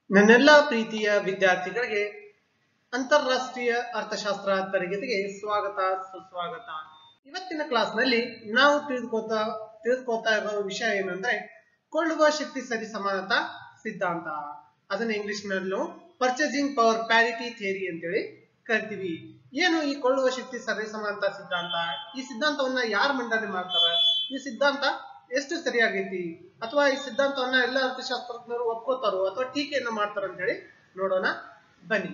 ನನ್ನೆಲ್ಲ ಪ್ರೀತಿಯ ವಿದ್ಯಾರ್ಥಿಗಳಿಗೆ ಅಂತಾರಾಷ್ಟ್ರೀಯ ಅರ್ಥಶಾಸ್ತ್ರ ತರಗತಿಗೆ ಸ್ವಾಗತ ಸುಸ್ವಾಗತ ಇವತ್ತಿನ ಕ್ಲಾಸ್ನಲ್ಲಿ ನಾವು ತಿಳಿದುಕೋತಾ ತಿಳಿದುಕೋತಾ ಇರೋ ವಿಷಯ ಏನಂದ್ರೆ ಕೊಳ್ಳುವ ಶಕ್ತಿ ಸರಿಸಮಾನತಾ ಸಿದ್ಧಾಂತ ಅದನ್ನ ಇಂಗ್ಲಿಷ್ ನಲ್ಲೂ ಪರ್ಚೇಸಿಂಗ್ ಪವರ್ ಪ್ಯಾರಿಟಿ ಥಿಯರಿ ಅಂತೇಳಿ ಕರಿತೀವಿ ಏನು ಈ ಕೊಳ್ಳುವ ಶಕ್ತಿ ಸರಿಸಮಾನತಾ ಸಿದ್ಧಾಂತ ಈ ಸಿದ್ಧಾಂತವನ್ನ ಯಾರು ಮಂಡನೆ ಮಾಡ್ತಾರ ಈ ಸಿದ್ಧಾಂತ ಎಷ್ಟು ಸರಿಯಾಗೈತಿ ಅಥವಾ ಈ ಸಿದ್ಧಾಂತವನ್ನ ಎಲ್ಲ ಅರ್ಥಶಾಸ್ತ್ರಜ್ಞರು ಒಪ್ಕೋತಾರೋ ಅಥವಾ ಟೀಕೆಯನ್ನ ಮಾಡ್ತಾರ ಅಂತ ಹೇಳಿ ನೋಡೋಣ ಬನ್ನಿ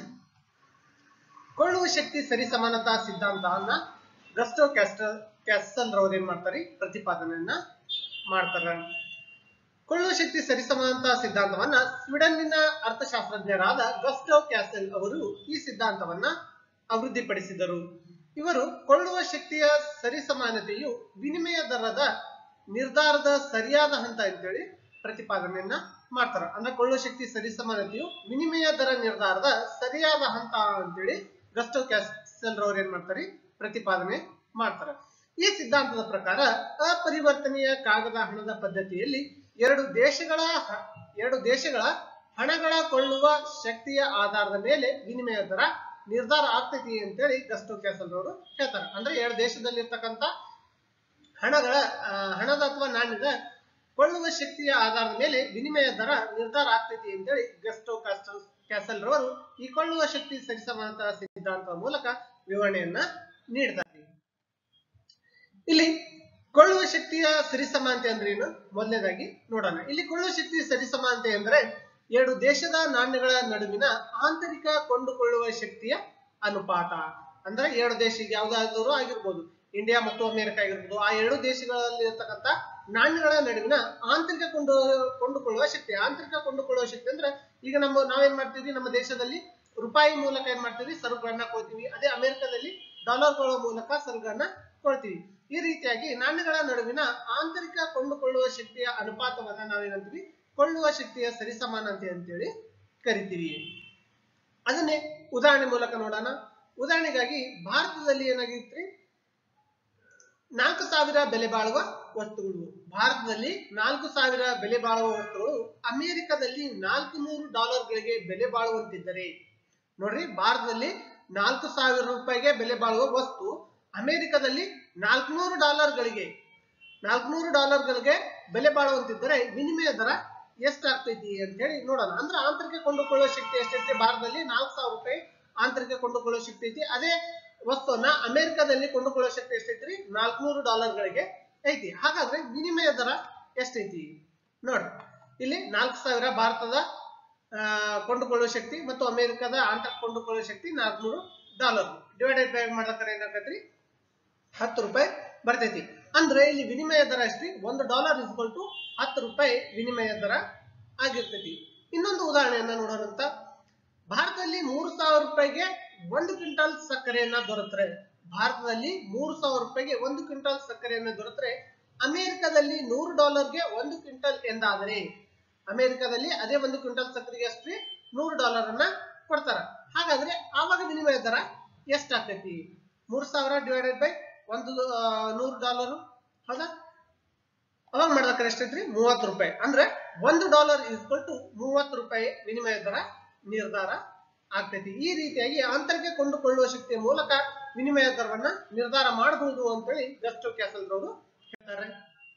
ಕೊಳ್ಳುವ ಶಕ್ತಿ ಸರಿಸಮಾನತಾ ಸಿದ್ಧಾಂತವನ್ನ ಗಸ್ಟೋ ಕ್ಯಾಸ್ಟರ್ ಕ್ಯಾಸಲ್ ರವರು ಏನ್ ಮಾಡ್ತಾರೆ ಪ್ರತಿಪಾದನೆಯನ್ನ ಮಾಡ್ತಾರ ಕೊಳ್ಳುವ ಶಕ್ತಿ ಸರಿಸಮಾನತಾ ಸಿದ್ಧಾಂತವನ್ನ ಸ್ವೀಡನ್ನಿನ ಅರ್ಥಶಾಸ್ತ್ರಜ್ಞರಾದ ಗಸ್ಟೋ ಕ್ಯಾಸೆಲ್ ಅವರು ಈ ಸಿದ್ಧಾಂತವನ್ನ ಅಭಿವೃದ್ಧಿಪಡಿಸಿದರು ಇವರು ಕೊಳ್ಳುವ ಶಕ್ತಿಯ ಸರಿಸಮಾನತೆಯು ವಿನಿಮಯ ದರದ ನಿರ್ಧಾರದ ಸರಿಯಾದ ಹಂತ ಅಂತೇಳಿ ಪ್ರತಿಪಾದನೆಯನ್ನ ಮಾಡ್ತಾರ ಅಂದ್ರೆ ಕೊಳ್ಳುವ ಶಕ್ತಿ ಸರಿಸಮಾನತೆಯು ವಿನಿಮಯ ದರ ನಿರ್ಧಾರದ ಸರಿಯಾದ ಹಂತ ಅಂತೇಳಿ ಗಸ್ಟೋ ಕ್ಯಾಸೆಲ್ ರವರು ಏನ್ ಮಾಡ್ತಾರೆ ಪ್ರತಿಪಾದನೆ ಮಾಡ್ತಾರೆ ಈ ಸಿದ್ಧಾಂತದ ಪ್ರಕಾರ ಅಪರಿವರ್ತನೀಯ ಕಾಗದ ಹಣದ ಪದ್ಧತಿಯಲ್ಲಿ ಎರಡು ದೇಶಗಳ ಹ- ಎರಡು ದೇಶಗಳ ಹಣಗಳ ಕೊಳ್ಳುವ ಶಕ್ತಿಯ ಆಧಾರದ ಮೇಲೆ ವಿನಿಮಯ ದರ ನಿರ್ಧಾರ ಆಗ್ತೈತಿ ಅಂತೇಳಿ ಗಸ್ಟೋ ಕ್ಯಾಸಲ್ ಅವರು ಹೇಳ್ತಾರೆ ಅಂದ್ರೆ ಎರಡು ದೇಶದಲ್ಲಿ ಇರ್ತಕ್ಕಂಥ ಹಣಗಳ ಆ, ಹಣದ ಅಥವಾ ನಾಣ್ಯದ ಕೊಳ್ಳುವ ಶಕ್ತಿಯ ಆಧಾರದ ಮೇಲೆ ವಿನಿಮಯ ದರ ನಿರ್ಧಾರ ಆಗ್ತೈತಿ ಅಂತೇಳಿ ಗಸ್ಟೋ ಕ್ಯಾಸ್ಟಲ್ ಕ್ಯಾಸಲ್ ರವರು ಈ ಕೊಳ್ಳುವ ಶಕ್ತಿ ಸರಿಸಮಾನತಾ ಸಿದ್ಧಾಂತದ ಮೂಲಕ ವಿವರಣೆಯನ್ನ ನೀಡ್ತಾರೆ ಇಲ್ಲಿ ಕೊಳ್ಳುವ ಶಕ್ತಿಯ ಸರಿಸಮಾನತೆ ಅಂದ್ರೆ ಏನು ಮೊದಲನೇದಾಗಿ ನೋಡೋಣ ಇಲ್ಲಿ ಕೊಳ್ಳುವ ಶಕ್ತಿ ಸರಿಸಮಾನತೆ ಅಂದ್ರೆ ಎರಡು ದೇಶದ ನಾಣ್ಯಗಳ ನಡುವಿನ ಆಂತರಿಕ ಕೊಂಡುಕೊಳ್ಳುವ ಶಕ್ತಿಯ ಅನುಪಾತ ಅಂದ್ರೆ ಎರಡು ದೇಶ ಯಾವ್ದಾದ್ರು ಆಗಿರ್ಬೋದು ಇಂಡಿಯಾ ಮತ್ತು ಅಮೆರಿಕ ಆಗಿರ್ಬೋದು ಆ ಎರಡು ದೇಶಗಳಲ್ಲಿ ಇರ್ತಕ್ಕಂಥ ನಾಣ್ಯಗಳ ನಡುವಿನ ಆಂತರಿಕ ಕೊಂಡು ಕೊಂಡುಕೊಳ್ಳುವ ಶಕ್ತಿ ಆಂತರಿಕ ಕೊಂಡುಕೊಳ್ಳುವ ಶಕ್ತಿ ಅಂದ್ರೆ ಈಗ ನಮ್ಮ ನಾವೇನ್ ಮಾಡ್ತೀವಿ ನಮ್ಮ ದೇಶದಲ್ಲಿ ರೂಪಾಯಿ ಮೂಲಕ ಏನ್ ಮಾಡ್ತೀವಿ ಸರಕುಗಳನ್ನ ಕೊಡ್ತೀವಿ ಅದೇ ಅಮೆರಿಕದಲ್ಲಿ ಡಾಲರ್ಗಳ ಮೂಲಕ ಸರಕುಗಳನ್ನ ಕೊಡ್ತೀವಿ ಈ ರೀತಿಯಾಗಿ ನಾಣ್ಯಗಳ ನಡುವಿನ ಆಂತರಿಕ ಕೊಂಡುಕೊಳ್ಳುವ ಶಕ್ತಿಯ ಅನುಪಾತವನ್ನ ನಾವೇನಂತೀವಿ ಕೊಳ್ಳುವ ಶಕ್ತಿಯ ಸರಿಸಮಾನತೆ ಅಂತೇಳಿ ಕರಿತೀವಿ ಅದನ್ನೇ ಉದಾಹರಣೆ ಮೂಲಕ ನೋಡೋಣ ಉದಾಹರಣೆಗಾಗಿ ಭಾರತದಲ್ಲಿ ಏನಾಗಿತ್ರಿ ನಾಲ್ಕು ಸಾವಿರ ಬೆಲೆ ಬಾಳುವ ವಸ್ತುಗಳು ಭಾರತದಲ್ಲಿ ನಾಲ್ಕು ಸಾವಿರ ಬೆಲೆ ಬಾಳುವ ವಸ್ತುಗಳು ಅಮೆರಿಕದಲ್ಲಿ ನಾಲ್ಕು ನೂರು ಡಾಲರ್ಗಳಿಗೆ ಬೆಲೆ ಬಾಳುವಂತಿದ್ದರೆ ನೋಡ್ರಿ ಭಾರತದಲ್ಲಿ ನಾಲ್ಕು ಸಾವಿರ ರೂಪಾಯಿಗೆ ಬೆಲೆ ಬಾಳುವ ವಸ್ತು ಅಮೆರಿಕದಲ್ಲಿ ನಾಲ್ಕುನೂರು ಡಾಲರ್ಗಳಿಗೆ ನಾಲ್ಕುನೂರು ಡಾಲರ್ಗಳಿಗೆ ಬೆಲೆ ಬಾಳುವಂತಿದ್ದರೆ ವಿನಿಮಯ ದರ ಎಷ್ಟಾಗ್ತೈತಿ ಅಂತ ಹೇಳಿ ನೋಡೋಣ ಅಂದ್ರೆ ಆಂತರಿಕ ಕೊಂಡುಕೊಳ್ಳುವ ಶಕ್ತಿ ಎಷ್ಟೈತಿ ಭಾರತದಲ್ಲಿ ನಾಲ್ಕು ಸಾವಿರ ರೂಪಾಯಿ ಆಂತರಿಕ ಕೊಂಡುಕೊಳ್ಳುವ ಶಕ್ತಿ ಐತಿ ಅದೇ ವಸ್ತುವನ್ನ ಅಮೆರಿಕದಲ್ಲಿ ಕೊಂಡುಕೊಳ್ಳುವ ಶಕ್ತಿ ಎಷ್ಟೈತ್ರಿ ನಾಲ್ಕುನೂರು ಡಾಲರ್ಗಳಿಗೆ ಐತಿ ಹಾಗಾದ್ರೆ ವಿನಿಮಯ ದರ ಎಷ್ಟೈತಿ ನೋಡ್ರಿ ಇಲ್ಲಿ ನಾಲ್ಕು ಸಾವಿರ ಭಾರತದ ಆ, ಕೊಂಡುಕೊಳ್ಳುವ ಶಕ್ತಿ ಮತ್ತು ಅಮೆರಿಕದ ಆಂತರಿಕ ಕೊಂಡುಕೊಳ್ಳುವ ಶಕ್ತಿ ನಾಲ್ಕುನೂರು ಡಾಲರ್ ಡಿವೈಡೆಡ್ ಬೈ ಮಾಡ್ಬೇಕಾರೆ ಏನಾಗತ್ರಿ ಹತ್ತು ರೂಪಾಯಿ ಬರ್ತೈತಿ ಅಂದ್ರೆ ಇಲ್ಲಿ ವಿನಿಮಯ ದರ ಎಷ್ಟ್ರಿ ಒಂದು ಡಾಲರ್ ಇಸ್ಕೊಲ್ ಟು ಹತ್ತು ರೂಪಾಯಿ ವಿನಿಮಯ ದರ ಆಗಿರ್ತೈತಿ ಇನ್ನೊಂದು ಉದಾಹರಣೆಯನ್ನ ನೋಡೋಣಂತ ಭಾರತದಲ್ಲಿ ಮೂರು ಸಾವಿರ ರೂಪಾಯಿಗೆ ಒಂದು ಕ್ವಿಂಟಾಲ್ ಸಕ್ಕರೆಯನ್ನ ದೊರೆತರೆ ಭಾರತದಲ್ಲಿ ಮೂರು ಸಾವಿರ ರೂಪಾಯಿಗೆ ಒಂದು ಕ್ವಿಂಟಾಲ್ ಸಕ್ಕರೆಯನ್ನ ದೊರೆತರೆ ಅಮೆರಿಕದಲ್ಲಿ ನೂರು ಡಾಲರ್ಗೆ ಒಂದು ಕ್ವಿಂಟಲ್ ಎಂದಾದರೆ ಅಮೆರಿಕದಲ್ಲಿ ಅದೇ ಒಂದು ಕ್ವಿಂಟಲ್ ಸಕ್ಕರೆಗೆ ಅಷ್ಟೇ ನೂರು ಡಾಲರ್ ಅನ್ನ ಕೊಡ್ತಾರ ಹಾಗಾದ್ರೆ ಆವಾಗ ವಿನಿಮಯ ದರ ಎಷ್ಟಾಗ್ತೈತಿ ಮೂರ್ ಸಾವಿರ ಡಿವೈಡೆಡ್ ಬೈ ಒಂದು ಆ, ನೂರು ಡಾಲರ್ ಹೌದಾ ಅವಾಗ ಮಾಡ್ಬೇಕಾರೆ ಎಷ್ಟೈತ್ರಿ ಮೂವತ್ತು ರೂಪಾಯಿ ಅಂದ್ರೆ ಒಂದು ಡಾಲರ್ ಇಸ್ಕೊಲ್ ಟು ಮೂವತ್ತು ರೂಪಾಯಿ ವಿನಿಮಯ ದರ ನಿರ್ಧಾರ ಆಗ್ತೈತಿ ಈ ರೀತಿಯಾಗಿ ಆಂತರಿಕ ಕೊಂಡುಕೊಳ್ಳುವ ಶಕ್ತಿಯ ಮೂಲಕ ವಿನಿಮಯ ದರವನ್ನ ನಿರ್ಧಾರ ಮಾಡಬಹುದು ಅಂತೇಳಿ ಗಸ್ಟೋ ಕ್ಯಾಸಲ್ ರವರು ಹೇಳ್ತಾರೆ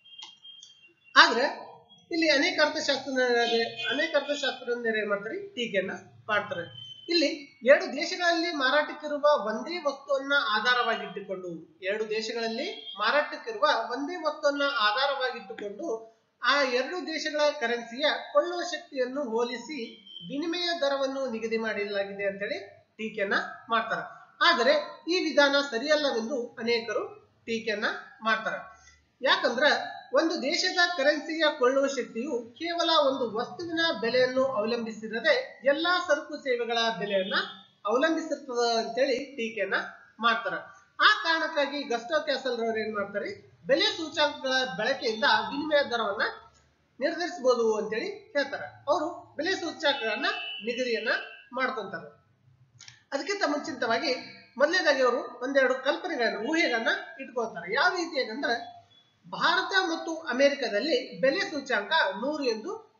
ಆದ್ರೆ ಇಲ್ಲಿ ಅನೇಕ ಅರ್ಥಶಾಸ್ತ್ರ ಅನೇಕ ಅರ್ಥಶಾಸ್ತ್ರಜ್ಞರು ಏನ್ ಮಾಡ್ತಾರೆ ಟೀಕೆಯನ್ನ ಮಾಡ್ತಾರೆ ಇಲ್ಲಿ ಎರಡು ದೇಶಗಳಲ್ಲಿ ಮಾರಾಟಕ್ಕಿರುವ ಒಂದೇ ವಸ್ತುವನ್ನ ಆಧಾರವಾಗಿಟ್ಟುಕೊಂಡು ಎರಡು ದೇಶಗಳಲ್ಲಿ ಮಾರಾಟಕ್ಕಿರುವ ಒಂದೇ ವಸ್ತುವನ್ನ ಆಧಾರವಾಗಿಟ್ಟುಕೊಂಡು ಆ ಎರಡು ದೇಶಗಳ ಕರೆನ್ಸಿಯ ಕೊಳ್ಳುವ ಶಕ್ತಿಯನ್ನು ಹೋಲಿಸಿ ವಿನಿಮಯ ದರವನ್ನು ನಿಗದಿ ಮಾಡಲಾಗಿದೆ ಅಂತೇಳಿ ಟೀಕೆಯನ್ನ ಮಾಡ್ತಾರೆ ಆದರೆ ಈ ವಿಧಾನ ಸರಿಯಲ್ಲವೆಂದು ಅನೇಕರು ಟೀಕೆಯನ್ನ ಮಾಡ್ತಾರೆ ಯಾಕಂದ್ರ ಒಂದು ದೇಶದ ಕರೆನ್ಸಿಯ ಕೊಳ್ಳುವ ಶಕ್ತಿಯು ಕೇವಲ ಒಂದು ವಸ್ತುವಿನ ಬೆಲೆಯನ್ನು ಅವಲಂಬಿಸಿರದೆ ಎಲ್ಲಾ ಸರಕು ಸೇವೆಗಳ ಬೆಲೆಯನ್ನ ಅವಲಂಬಿಸಿರ್ತದ ಅಂತೇಳಿ ಟೀಕೆಯನ್ನ ಮಾಡ್ತಾರ ಆ ಕಾರಣಕ್ಕಾಗಿ ಗಸ್ಟೋ ಕ್ಯಾಸಲ್ ರವರು ಏನ್ ಮಾಡ್ತಾರೆ ಬೆಲೆ ಸೂಚಕಗಳ ಬಳಕೆಯಿಂದ ವಿನಿಮಯ ದರವನ್ನ ನಿರ್ಧರಿಸಬಹುದು ಅಂತೇಳಿ ಹೇಳ್ತಾರೆ ಅವರು ಬೆಲೆ ಸೂಚಕಗಳನ್ನ ನಿಗದಿಯನ್ನ ಮಾಡ್ಕೊಂತಾರೆ ಅದಕ್ಕಿಂತ ಮುಂಚಿತವಾಗಿ ಮೊದಲನೇದಾಗಿ ಅವರು ಒಂದೆರಡು ಕಲ್ಪನೆಗಳನ್ನ ಊಹೆಗಳನ್ನ ಇಟ್ಕೊಳ್ತಾರೆ ಯಾವ ರೀತಿಯಾಗಿ ಅಂದ್ರೆ ಭಾರತ ಮತ್ತು ಅಮೆರಿಕದಲ್ಲಿ ಬೆಲೆ ಸೂಚ್ಯಾಂಕ ನೂರು ಎಂದು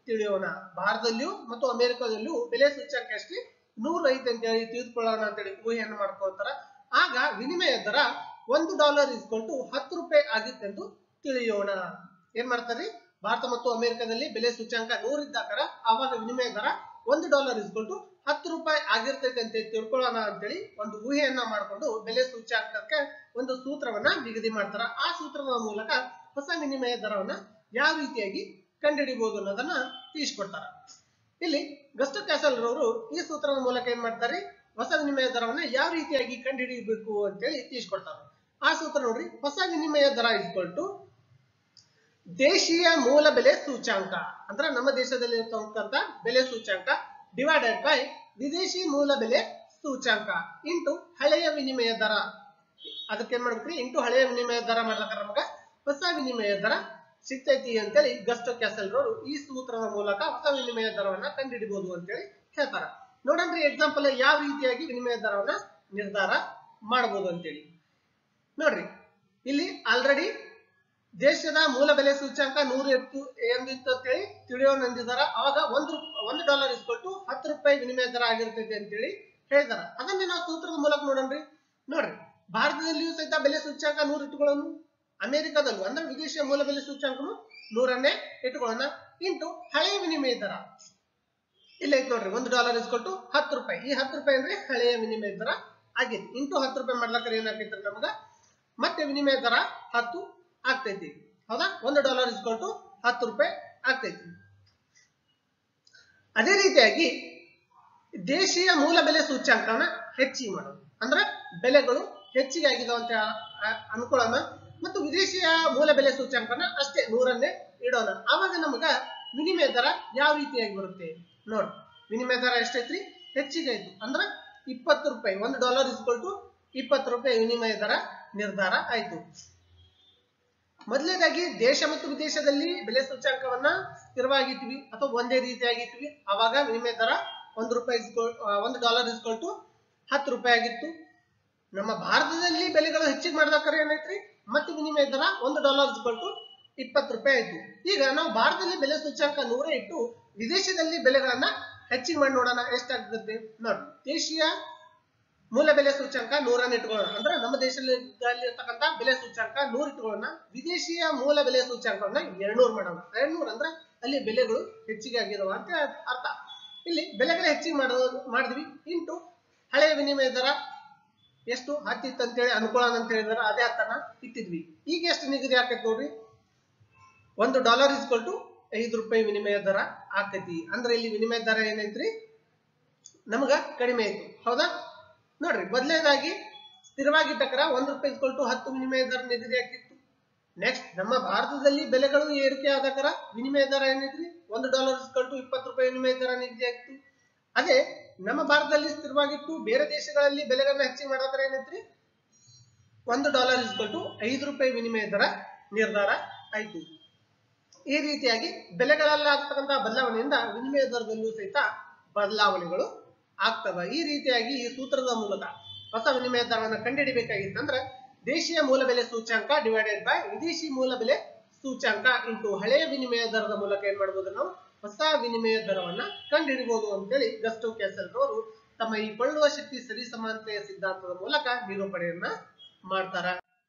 ತಿಳಿಯೋಣ ಭಾರತದಲ್ಲಿಯೂ ಮತ್ತು ಅಮೆರಿಕದಲ್ಲಿಯೂ ಬೆಲೆ ಸೂಚ್ಯಂಕ ಎಷ್ಟು ನೂರ ಐತೆ ಅಂತ ಹೇಳಿ ತಿಳಿದುಕೊಳ್ಳೋಣ ಅಂತೇಳಿ ಊಹೆಯನ್ನು ಮಾಡ್ಕೊಳ್ತಾರ ಆಗ ವಿನಿಮಯ ದರ ಒಂದು ಡಾಲರ್ ಇಸ್ಕೊಂಡು ಹತ್ತು ರೂಪಾಯಿ ಆಗಿತ್ತೆಂದು ತಿಳಿಯೋಣ ಏನ್ ಮಾಡ್ತಾರ್ರಿ ಭಾರತ ಮತ್ತು ಅಮೆರಿಕದಲ್ಲಿ ಬೆಲೆ ಸೂಚ್ಯಂಕ ನೂರ ಇದ್ದಾಕರ ಆವಾಗ ವಿನಿಮಯ ದರ ಒಂದು ಡಾಲರ್ ಇಸ್ಕೊಂಡು ಹತ್ತು ರೂಪಾಯಿ ಆಗಿರ್ತೈತೆ ಅಂತ ತಿಳ್ಕೊಳ್ಳೋಣ ಅಂತೇಳಿ ಒಂದು ಊಹೆಯನ್ನ ಮಾಡಿಕೊಂಡು ಬೆಲೆ ಸೂಚ್ಯಂಕಕ್ಕೆ ಒಂದು ಸೂತ್ರವನ್ನ ನಿಗದಿ ಮಾಡ್ತಾರ ಆ ಸೂತ್ರದ ಮೂಲಕ ಹೊಸ ವಿನಿಮಯ ದರವನ್ನ ಯಾವ ರೀತಿಯಾಗಿ ಕಂಡುಹಿಡಿಬಹುದು ಅನ್ನೋದನ್ನ ತಿಳಿಸ್ಕೊಡ್ತಾರ ಇಲ್ಲಿ ಗಸ್ಟ್ ಕ್ಯಾಸಲ್ ರವರು ಈ ಸೂತ್ರದ ಮೂಲಕ ಏನ್ ಮಾಡ್ತಾರೆ ಹೊಸ ವಿನಿಮಯ ದರವನ್ನ ಯಾವ ರೀತಿಯಾಗಿ ಕಂಡುಹಿಡಿಯಬೇಕು ಅಂತೇಳಿ ತಿಳಿಸ್ಕೊಡ್ತಾರೆ ಆ ಸೂತ್ರ ನೋಡ್ರಿ ಹೊಸ ವಿನಿಮಯ ದರ ಇಸ್ಕೊಳ್ಟು ದೇಶೀಯ ಮೂಲ ಬೆಲೆ ಸೂಚ್ಯಾಂಕ ಅಂದ್ರೆ ನಮ್ಮ ದೇಶದಲ್ಲಿ ಇರ್ತಕ್ಕಂಥ ಬೆಲೆ ಸೂಚ್ಯಾಂಕ ಡಿವೈಡೆಡ್ ಬೈ ವಿದೇಶಿ ಮೂಲ ಬೆಲೆ ಸೂಚ್ಯಾಂಕ ಇಂಟು ಹಳೆಯ ವಿನಿಮಯ ದರ ಅದಕ್ಕೆ ಏನ್ ಮಾಡ್ಬೇಕ್ರಿ ಇಂಟು ಹಳೆಯ ವಿನಿಮಯ ದರ ಮಾಡ್ಲಕ್ಕ ನಮಗ ಹೊಸ ವಿನಿಮಯ ದರ ಸಿಗ್ತೈತಿ ಅಂತೇಳಿ ಗಸ್ಟ್ ಕ್ಯಾಸಲ್ ರವರು ಈ ಸೂತ್ರದ ಮೂಲಕ ಹೊಸ ವಿನಿಮಯ ದರವನ್ನ ಕಂಡುಹಿಡಿಬಹುದು ಅಂತೇಳಿ ಹೇಳ್ತಾರ ನೋಡನ್ರಿ ಎಕ್ಸಾಂಪಲ್ ಯಾವ ರೀತಿಯಾಗಿ ವಿನಿಮಯ ದರವನ್ನ ನಿರ್ಧಾರ ಮಾಡಬಹುದು ಅಂತೇಳಿ ನೋಡ್ರಿ ಇಲ್ಲಿ ಆಲ್ರೆಡಿ ದೇಶದ ಮೂಲ ಬೆಲೆ ಸೂಚ್ಯಾಂಕ ನೂರ ಎತ್ತು ಎಂದಿತ್ತು ಅಂತೇಳಿ ತಿಳಿಯೋಣ ಅಂದಿದಾರ ಅವಾಗ ಒಂದು ಒಂದು ಡಾಲರ್ ಇಸ್ಕೊಟ್ಟು ಹತ್ತು ರೂಪಾಯಿ ವಿನಿಮಯ ದರ ಆಗಿರ್ತೈತೆ ಅಂತೇಳಿ ಹೇಳಿದಾರ ಅದನ್ನೇ ನಾವು ಸೂತ್ರದ ಮೂಲಕ ನೋಡೋಣ್ರಿ ನೋಡ್ರಿ ಭಾರತದಲ್ಲಿಯೂ ಸಹಿತ ಬೆಲೆ ಸೂಚ್ಯಾಂಕ ನೂರು ಇಟ್ಟುಕೊಳ್ಳೋನು ಅಮೆರಿಕದಲ್ಲೂ ಅಂದ್ರೆ ವಿದೇಶಿಯ ಮೂಲ ಬೆಲೆ ಸೂಚ್ಯಾಂಕನು ನೂರನ್ನೇ ಇಟ್ಟುಕೊಳ್ಳೋಣ ಇಂಟು ಹಳೆಯ ವಿನಿಮಯ ದರ ಇಲ್ಲ ಐತೆ ನೋಡ್ರಿ ಒಂದು ಡಾಲರ್ ಇಸ್ಕೊಟ್ಟು ಹತ್ತು ರೂಪಾಯಿ ಈ ಹತ್ತು ರೂಪಾಯಿ ಅಂದ್ರೆ ಹಳೆಯ ವಿನಿಮಯ ದರ ಆಗೈತಿ ಇಂಟು ಹತ್ತು ರೂಪಾಯಿ ಮಾಡ್ಲಕ್ಕ ಏನಾಗೈತ್ರಿ ನಮಗ ಮತ್ತೆ ವಿನಿಮಯ ದರ ಹತ್ತು ಆಗ್ತೈತಿ ಹೌದಾ ಒಂದು ಡಾಲರ್ ಇಸ್ಕೊಟ್ಟು ಹತ್ತು ರೂಪಾಯಿ ಆಗ್ತೈತಿ ಅದೇ ರೀತಿಯಾಗಿ ದೇಶೀಯ ಮೂಲ ಬೆಲೆ ಸೂಚ್ಯಾಂಕನ ಹೆಚ್ಚಿಗೆ ಮಾಡೋದು ಅಂದ್ರೆ ಬೆಲೆಗಳು ಹೆಚ್ಚಿಗೆ ಆಗಿದಾವ ಅಂತ ಆ- ಅನ್ಕೊಳ್ಳೋಣ ಮತ್ತು ವಿದೇಶಿಯ ಮೂಲ ಬೆಲೆ ಸೂಚ್ಯಾಂಕನ ಅಷ್ಟೇ ನೂರನ್ನೇ ಇಡೋಣ ಆವಾಗ ನಮಗ ವಿನಿಮಯ ದರ ಯಾವ ರೀತಿಯಾಗಿ ಬರುತ್ತೆ ನೋಡಿ ವಿನಿಮಯ ದರ ಎಷ್ಟೈತ್ರಿ ಹೆಚ್ಚಿಗೆ ಆಯ್ತು ಅಂದ್ರೆ ಇಪ್ಪತ್ತು ರೂಪಾಯಿ ಒಂದು ಡಾಲರ್ ಇಸ್ಕೊಳ್ತು ಇಪ್ಪತ್ತು ರೂಪಾಯಿ ವಿನಿಮಯ ದರ ನಿರ್ಧಾರ ಆಯ್ತು ಮೊದಲನೇದಾಗಿ ದೇಶ ಮತ್ತು ವಿದೇಶದಲ್ಲಿ ಬೆಲೆ ಸೂಚ್ಯಾಂಕವನ್ನ ಸ್ಥಿರವಾಗಿಟ್ವಿ ಅಥವಾ ಒಂದೇ ರೀತಿಯಾಗಿಟ್ವಿ ಅವಾಗ ವಿನಿಮಯ ದರ ಒಂದು ರೂಪಾಯಿ ಇಸ್ಕೊಳ್ ಆ, ಒಂದು ಡಾಲರ್ ಇಸ್ಕೊಳ್ತು ಹತ್ತು ರೂಪಾಯಿ ಆಗಿತ್ತು ನಮ್ಮ ಭಾರತದಲ್ಲಿ ಬೆಲೆಗಳು ಹೆಚ್ಚಿಗೆ ಮಾಡ್ದಾಕರೆ ಏನೈತ್ರಿ ಮತ್ತೆ ವಿನಿಮಯ ದರ ಒಂದು ಡಾಲರ್ ಇಸ್ಕೊಳ್ತು ಇಪ್ಪತ್ತು ರೂಪಾಯಿ ಆಯ್ತು ಈಗ ನಾವು ಭಾರತದಲ್ಲಿ ಬೆಲೆ ಸೂಚ್ಯಾಂಕ ನೂರೇ ಇಟ್ಟು ವಿದೇಶದಲ್ಲಿ ಬೆಲೆಗಳನ್ನ ಹೆಚ್ಚಿಗೆ ಮಾಡಿ ನೋಡೋಣ ಎಷ್ಟಾಗುತ್ತೆ ನೋಡಿ ದೇಶೀಯ ಮೂಲ ಬೆಲೆ ಸೂಚ್ಯಂಕ ನೂರನ್ನ ಇಟ್ಕೊಳ್ಳೋಣ ಅಂದ್ರೆ ನಮ್ಮ ದೇಶದಲ್ಲಿ ಇರ್ತಕ್ಕಂಥ ಬೆಲೆ ಸೂಚ್ಯಂಕ ನೂರ್ ಇಟ್ಕೊಳ್ಳೋಣ ವಿದೇಶಿಯ ಮೂಲ ಬೆಲೆ ಸೂಚ್ಯಂಕವನ್ನ ಎರಡ್ನೂರ್ ಮಾಡೋಣ ಎರಡ್ನೂರ್ ಅಂದ್ರೆ ಅಲ್ಲಿ ಬೆಲೆಗಳು ಹೆಚ್ಚಿಗೆ ಆಗಿದಾವ ಅಂತ ಅರ್ಥ ಇಲ್ಲಿ ಬೆಲೆಗಳು ಹೆಚ್ಚಿಗೆ ಮಾಡೋದು ಮಾಡಿದ್ವಿ ಇಂಟು ಹಳೆಯ ವಿನಿಮಯ ದರ ಎಷ್ಟು ಹತ್ತಿತ್ತು ಅಂತೇಳಿ ಅನುಕೂಲನ ಅಂತ ಹೇಳಿದಾರ ಅದೇ ಅರ್ಥನ ಇಟ್ಟಿದ್ವಿ ಈಗ ಎಷ್ಟು ನಿಗದಿ ಆಕೈತಿ ನೋಡ್ರಿ ಒಂದು ಡಾಲರ್ ಇಸ್ಕೊಲ್ಟು ಐದು ರೂಪಾಯಿ ವಿನಿಮಯ ದರ ಆಕೈತಿ ಅಂದ್ರೆ ಇಲ್ಲಿ ವಿನಿಮಯ ದರ ಏನೈತ್ರಿ ನಮಗ ಕಡಿಮೆ ಆಯ್ತು ಹೌದಾ ನೋಡ್ರಿ ಮೊದಲನೇದಾಗಿ ಸ್ಥಿರವಾಗಿಟ್ಟಕರ ಒಂದ್ ರೂಪಾಯಿ ಇಸ್ಕೊಲ್ಟು ಹತ್ತು ವಿನಿಮಯ ದರ ನಿಗದಿ ಆಗಿತ್ತು ನೆಕ್ಸ್ಟ್ ನಮ್ಮ ಭಾರತದಲ್ಲಿ ಬೆಲೆಗಳು ಏರಿಕೆ ಆದಕರ ವಿನಿಮಯ ದರ ಏನೈತ್ರಿ ಒಂದು ಡಾಲರ್ ಇಸ್ಕೊಲ್ಟು ಇಪ್ಪತ್ತು ರೂಪಾಯಿ ವಿನಿಮಯ ದರ ನಿಗದಿ ಆಗಿತ್ತು ಅದೇ ನಮ್ಮ ಭಾರತದಲ್ಲಿ ಸ್ಥಿರವಾಗಿತ್ತು ಬೇರೆ ದೇಶಗಳಲ್ಲಿ ಬೆಲೆಗಳನ್ನ ಹೆಚ್ಚಿಗೆ ಮಾಡಾಕರ ಏನೈತ್ರಿ ಒಂದು ಡಾಲರ್ ಇಸ್ಕೊಲ್ಟು ಐದು ರೂಪಾಯಿ ವಿನಿಮಯ ದರ ನಿರ್ಧಾರ ಆಯ್ತು ಈ ರೀತಿಯಾಗಿ ಬೆಲೆಗಳಲ್ಲಿ ಆಗ್ತಕ್ಕಂತಹ ಬದಲಾವಣೆಯಿಂದ ವಿನಿಮಯ ದರದಲ್ಲೂ ಸಹಿತ ಬದಲಾವಣೆಗಳು ಆಗ್ತವ ಈ ರೀತಿಯಾಗಿ ಈ ಸೂತ್ರದ ಮೂಲಕ ಹೊಸ ವಿನಿಮಯ ದರವನ್ನು ಕಂಡುಹಿಡಿಬೇಕಾಗಿತ್ತಂದ್ರೆ ದೇಶೀಯ ಮೂಲ ಬೆಲೆ ಸೂಚ್ಯಾಂಕ ಡಿವೈಡೆಡ್ ಬೈ ವಿದೇಶಿ ಮೂಲ ಬೆಲೆ ಸೂಚ್ಯಾಂಕ ಇಂಟು ಹಳೆಯ ವಿನಿಮಯ ದರದ ಮೂಲಕ ಏನ್ ಮಾಡ್ಬೋದು ನಾವು ಹೊಸ ವಿನಿಮಯ ದರವನ್ನ ಕಂಡುಹಿಡಿಬಹುದು ಅಂತೇಳಿ ಗಸ್ಟೋ ಕ್ಯಾಸಲ್ ಅವರು ತಮ್ಮ ಈ ಕೊಳ್ಳುವ ಶಕ್ತಿ ಸರಿ ಸಮಾನತೆಯ ಸಿದ್ಧಾಂತದ ಮೂಲಕ ನಿರೂಪಣೆಯನ್ನ ಮಾಡ್ತಾರ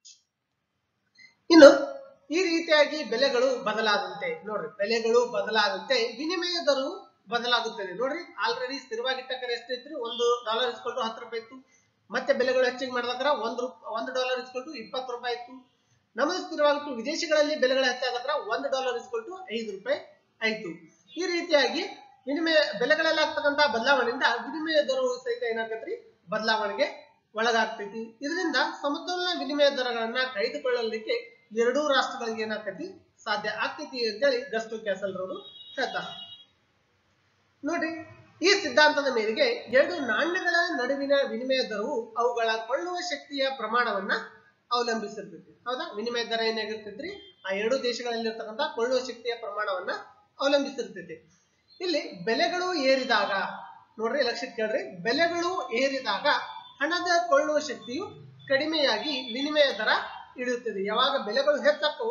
ಇನ್ನು ಈ ರೀತಿಯಾಗಿ ಬೆಲೆಗಳು ಬದಲಾದಂತೆ ನೋಡ್ರಿ ಬೆಲೆಗಳು ಬದಲಾದಂತೆ ವಿನಿಮಯ ದರವು ಬದಲಾಗುತ್ತದೆ ನೋಡ್ರಿ ಆಲ್ರೆಡಿ ಸ್ಥಿರವಾಗಿಟ್ಟಕ್ಕರೆ ಎಷ್ಟೈತ್ರಿ ಒಂದು ಡಾಲರ್ ಇಸ್ಕೊಲ್ಟು ಹತ್ತು ರೂಪಾಯಿ ಇತ್ತು ಮತ್ತೆ ಬೆಲೆಗಳು ಹೆಚ್ಚಿಗೆ ಮಾಡಿದಾಕರ ಒಂದು ರೂಪ್ ಒಂದು ಡಾಲರ್ ಇಸ್ಕೊಲ್ಟು ಇಪ್ಪತ್ತು ರೂಪಾಯಿ ಇತ್ತು ನಮ್ಮದು ಸ್ಥಿರವಾಗಿತ್ತು ವಿದೇಶಗಳಲ್ಲಿ ಬೆಲೆಗಳು ಹೆಚ್ಚಾಗತ್ರ ಒಂದು ಡಾಲರ್ ಇಸ್ಕೊಲ್ಟು ಐದು ರೂಪಾಯಿ ಆಯ್ತು ಈ ರೀತಿಯಾಗಿ ವಿನಿಮಯ ಬೆಲೆಗಳಲ್ಲಿ ಆಗ್ತಕ್ಕಂತಹ ಬದಲಾವಣೆಯಿಂದ ವಿನಿಮಯ ದರವು ಸಹಿತ ಏನಾಗತ್ರಿ ಬದಲಾವಣೆಗೆ ಒಳಗಾಗ್ತೈತಿ ಇದರಿಂದ ಸಮತೋಲನ ವಿನಿಮಯ ದರಗಳನ್ನ ಕಾಯ್ದುಕೊಳ್ಳಲಿಕ್ಕೆ ಎರಡೂ ರಾಷ್ಟ್ರಗಳಿಗೆ ಏನಾಗ್ತೈತಿ ಸಾಧ್ಯ ಆಗ್ತೈತಿ ಅಂತೇಳಿ ಗಸ್ಟೋ ಕ್ಯಾಸಲ್ ರವರು ಹೇಳ್ತಾರೆ ನೋಡ್ರಿ ಈ ಸಿದ್ಧಾಂತದ ಮೇರೆಗೆ ಎರಡು ನಾಣ್ಯಗಳ ನಡುವಿನ ವಿನಿಮಯ ದರವು ಅವುಗಳ ಕೊಳ್ಳುವ ಶಕ್ತಿಯ ಪ್ರಮಾಣವನ್ನ ಅವಲಂಬಿಸಿರ್ತೈತಿ ಹೌದಾ ವಿನಿಮಯ ದರ ಏನಾಗಿರ್ತೈತ್ರಿ ಆ ಎರಡು ದೇಶಗಳಲ್ಲಿರ್ತಕ್ಕಂಥ ಕೊಳ್ಳುವ ಶಕ್ತಿಯ ಪ್ರಮಾಣವನ್ನ ಅವಲಂಬಿಸಿರ್ತೈತಿ ಇಲ್ಲಿ ಬೆಲೆಗಳು ಏರಿದಾಗ ನೋಡ್ರಿ ಲಕ್ಷಕ್ಕೆ ಕೇಳ್ರಿ ಬೆಲೆಗಳು ಏರಿದಾಗ ಹಣದ ಕೊಳ್ಳುವ ಶಕ್ತಿಯು ಕಡಿಮೆಯಾಗಿ ವಿನಿಮಯ ದರ ಇಳಿಯುತ್ತದೆ ಯಾವಾಗ ಬೆಲೆಗಳು ಹೆಚ್ಚಾಗ್ತವೋ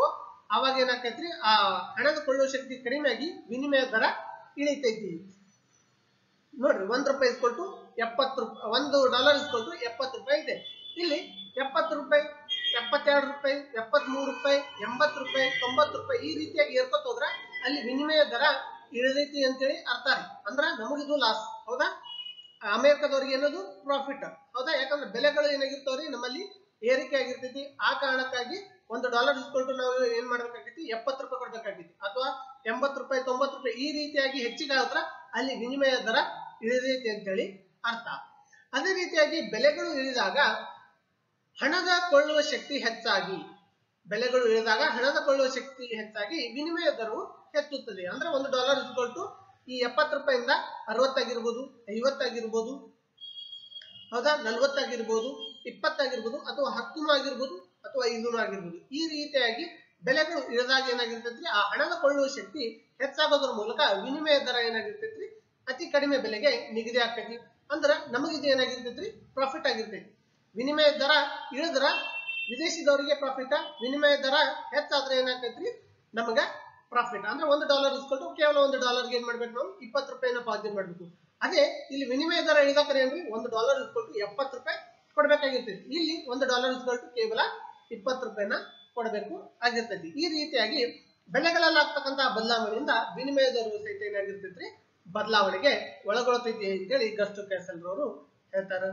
ಅವಾಗ ಏನಾಕೈತ್ರಿ ಆ ಹಣದ ಕೊಳ್ಳುವ ಶಕ್ತಿ ಕಡಿಮೆ ಆಗಿ ವಿನಿಮಯ ದರ ಇಳಿತೈತಿ ನೋಡ್ರಿ ಒಂದ್ ರೂಪಾಯಿ ಇಸ್ಕೊಟ್ಟು ಎಪ್ಪತ್ತು ರೂಪಾಯಿ ಒಂದು ಡಾಲರ್ ಇಸ್ಕೊಟ್ಟು ಎಪ್ಪತ್ತು ರೂಪಾಯಿ ಇದೆ ಇಲ್ಲಿ ಎಪ್ಪತ್ತು ರೂಪಾಯಿ ಎಪ್ಪತ್ತೆರಡು ರೂಪಾಯಿ ಎಪ್ಪತ್ತ್ ಮೂರು ರೂಪಾಯಿ ಎಂಬತ್ತು ರೂಪಾಯಿ ತೊಂಬತ್ತು ರೂಪಾಯಿ ಈ ರೀತಿಯಾಗಿ ಏರ್ಕೊತ ಹೋದ್ರ ಅಲ್ಲಿ ವಿನಿಮಯ ದರ ಇಳಿದೈತಿ ಅಂತೇಳಿ ಅರ್ಥ ರೀ ಅಂದ್ರ ನಮಗಿದು ಲಾಸ್ ಹೌದಾ ಅಮೆರಿಕದವ್ರಿಗೆ ಏನದು ಪ್ರಾಫಿಟ್ ಹೌದಾ ಯಾಕಂದ್ರೆ ಬೆಲೆಗಳು ಏನಾಗಿರ್ತಾವ್ರಿ ನಮ್ಮಲ್ಲಿ ಏರಿಕೆ ಆಗಿರ್ತೈತಿ ಆ ಕಾರಣಕ್ಕಾಗಿ ಒಂದು ಡಾಲರ್ ಇಸ್ಕೊಟ್ಟು ನಾವು ಏನ್ ಮಾಡ್ಬೇಕಾಗೈತಿ ಎಪ್ಪತ್ತು ರೂಪಾಯಿ ಕೊಡ್ಬೇಕಾಗೈತಿ ಅಥವಾ ಎಂಬತ್ತು ರೂಪಾಯಿ ತೊಂಬತ್ತು ರೂಪಾಯಿ ಈ ರೀತಿಯಾಗಿ ಹೆಚ್ಚಿಗೆ ಆದ್ರ ಅಲ್ಲಿ ವಿನಿಮಯ ದರ ಇಳಿದೈತಿ ಅಂತೇಳಿ ಅರ್ಥ ಅದೇ ರೀತಿಯಾಗಿ ಬೆಲೆಗಳು ಇಳಿದಾಗ ಹಣದ ಕೊಳ್ಳುವ ಶಕ್ತಿ ಹೆಚ್ಚಾಗಿ ಬೆಲೆಗಳು ಇಳಿದಾಗ ಹಣದ ಕೊಳ್ಳುವ ಶಕ್ತಿ ಹೆಚ್ಚಾಗಿ ವಿನಿಮಯ ದರವು ಹೆಚ್ಚುತ್ತದೆ ಅಂದ್ರೆ ಒಂದು ಡಾಲರ್ ಇಸ್ಕೊಟ್ಟು ಈ ಎಪ್ಪತ್ತು ರೂಪಾಯಿಂದ ಅರವತ್ತಾಗಿರ್ಬೋದು ಐವತ್ತಾಗಿರ್ಬೋದು ಹೌದಾ ನಲ್ವತ್ತಾಗಿರ್ಬೋದು ಇಪ್ಪತ್ತಾಗಿರ್ಬೋದು ಅಥವಾ ಹತ್ತುನೂ ಆಗಿರ್ಬೋದು ಅಥವಾ ಐದೂನು ಆಗಿರ್ಬೋದು ಈ ರೀತಿಯಾಗಿ ಬೆಲೆಗಳು ಇಳಿದಾಗ ಏನಾಗಿರ್ತೈತ್ರಿ ಆ ಹಣದ ಕೊಳ್ಳುವ ಶಕ್ತಿ ಹೆಚ್ಚಾಗೋದ್ರ ಮೂಲಕ ವಿನಿಮಯ ದರ ಏನಾಗಿರ್ತೈತ್ರಿ ಅತಿ ಕಡಿಮೆ ಬೆಲೆಗೆ ನಿಗದಿ ಆಗ್ತೈತಿ ಅಂದ್ರ ನಮಗಿದು ಏನಾಗಿರ್ತೈತ್ರಿ ಪ್ರಾಫಿಟ್ ಆಗಿರ್ತೈತಿ ವಿನಿಮಯ ದರ ಇಳಿದ್ರ ವಿದೇಶಿದವರಿಗೆ ಪ್ರಾಫಿಟ್ ವಿನಿಮಯ ದರ ಹೆಚ್ಚಾದ್ರೆ ಏನಾಗ್ತೈತ್ರಿ ನಮಗ ಪ್ರಾಫಿಟ್ ಅಂದ್ರೆ ಒಂದು ಡಾಲರ್ ಇಸ್ಕೊಟ್ಟು ಕೇವಲ ಒಂದು ಡಾಲರ್ಗೆ ಏನ್ ಮಾಡ್ಬೇಕು ನಾವು ಇಪ್ಪತ್ತು ರೂಪಾಯಿನ ಪಾವತಿ ಮಾಡ್ಬೇಕು ಅದೇ ಇಲ್ಲಿ ವಿನಿಮಯ ದರ ಇಳಿದಾಕರೆ ಏನ್ರಿ ಒಂದು ಡಾಲರ್ ಇಸ್ಕೊಟ್ಟು ಎಪ್ಪತ್ತು ರೂಪಾಯಿ ಕೊಡ್ಬೇಕಾಗಿರ್ತೈತಿ ಇಲ್ಲಿ ಒಂದು ಡಾಲರ್ ಇಸ್ಕೊಟ್ಟು ಕೇವಲ ಇಪ್ಪತ್ತು ರೂಪಾಯಿನ ಕೊಡಬೇಕು ಆಗಿರ್ತೈತಿ ಈ ರೀತಿಯಾಗಿ ಬೆಲೆಗಳಲ್ಲಿ ಆಗ್ತಕ್ಕಂತಹ ಬದಲಾವಣೆಯಿಂದ ವಿನಿಮಯ ದರವು ಸಹಿತ ಏನಾಗಿರ್ತೈತ್ರಿ ಬದಲಾವಣೆಗೆ ಒಳಗೊಳ್ತೈತಿ ಅಂತೇಳಿ ಗಸ್ಟು ಕ್ಯಾಸಲ್ ಅವರು ಹೇಳ್ತಾರ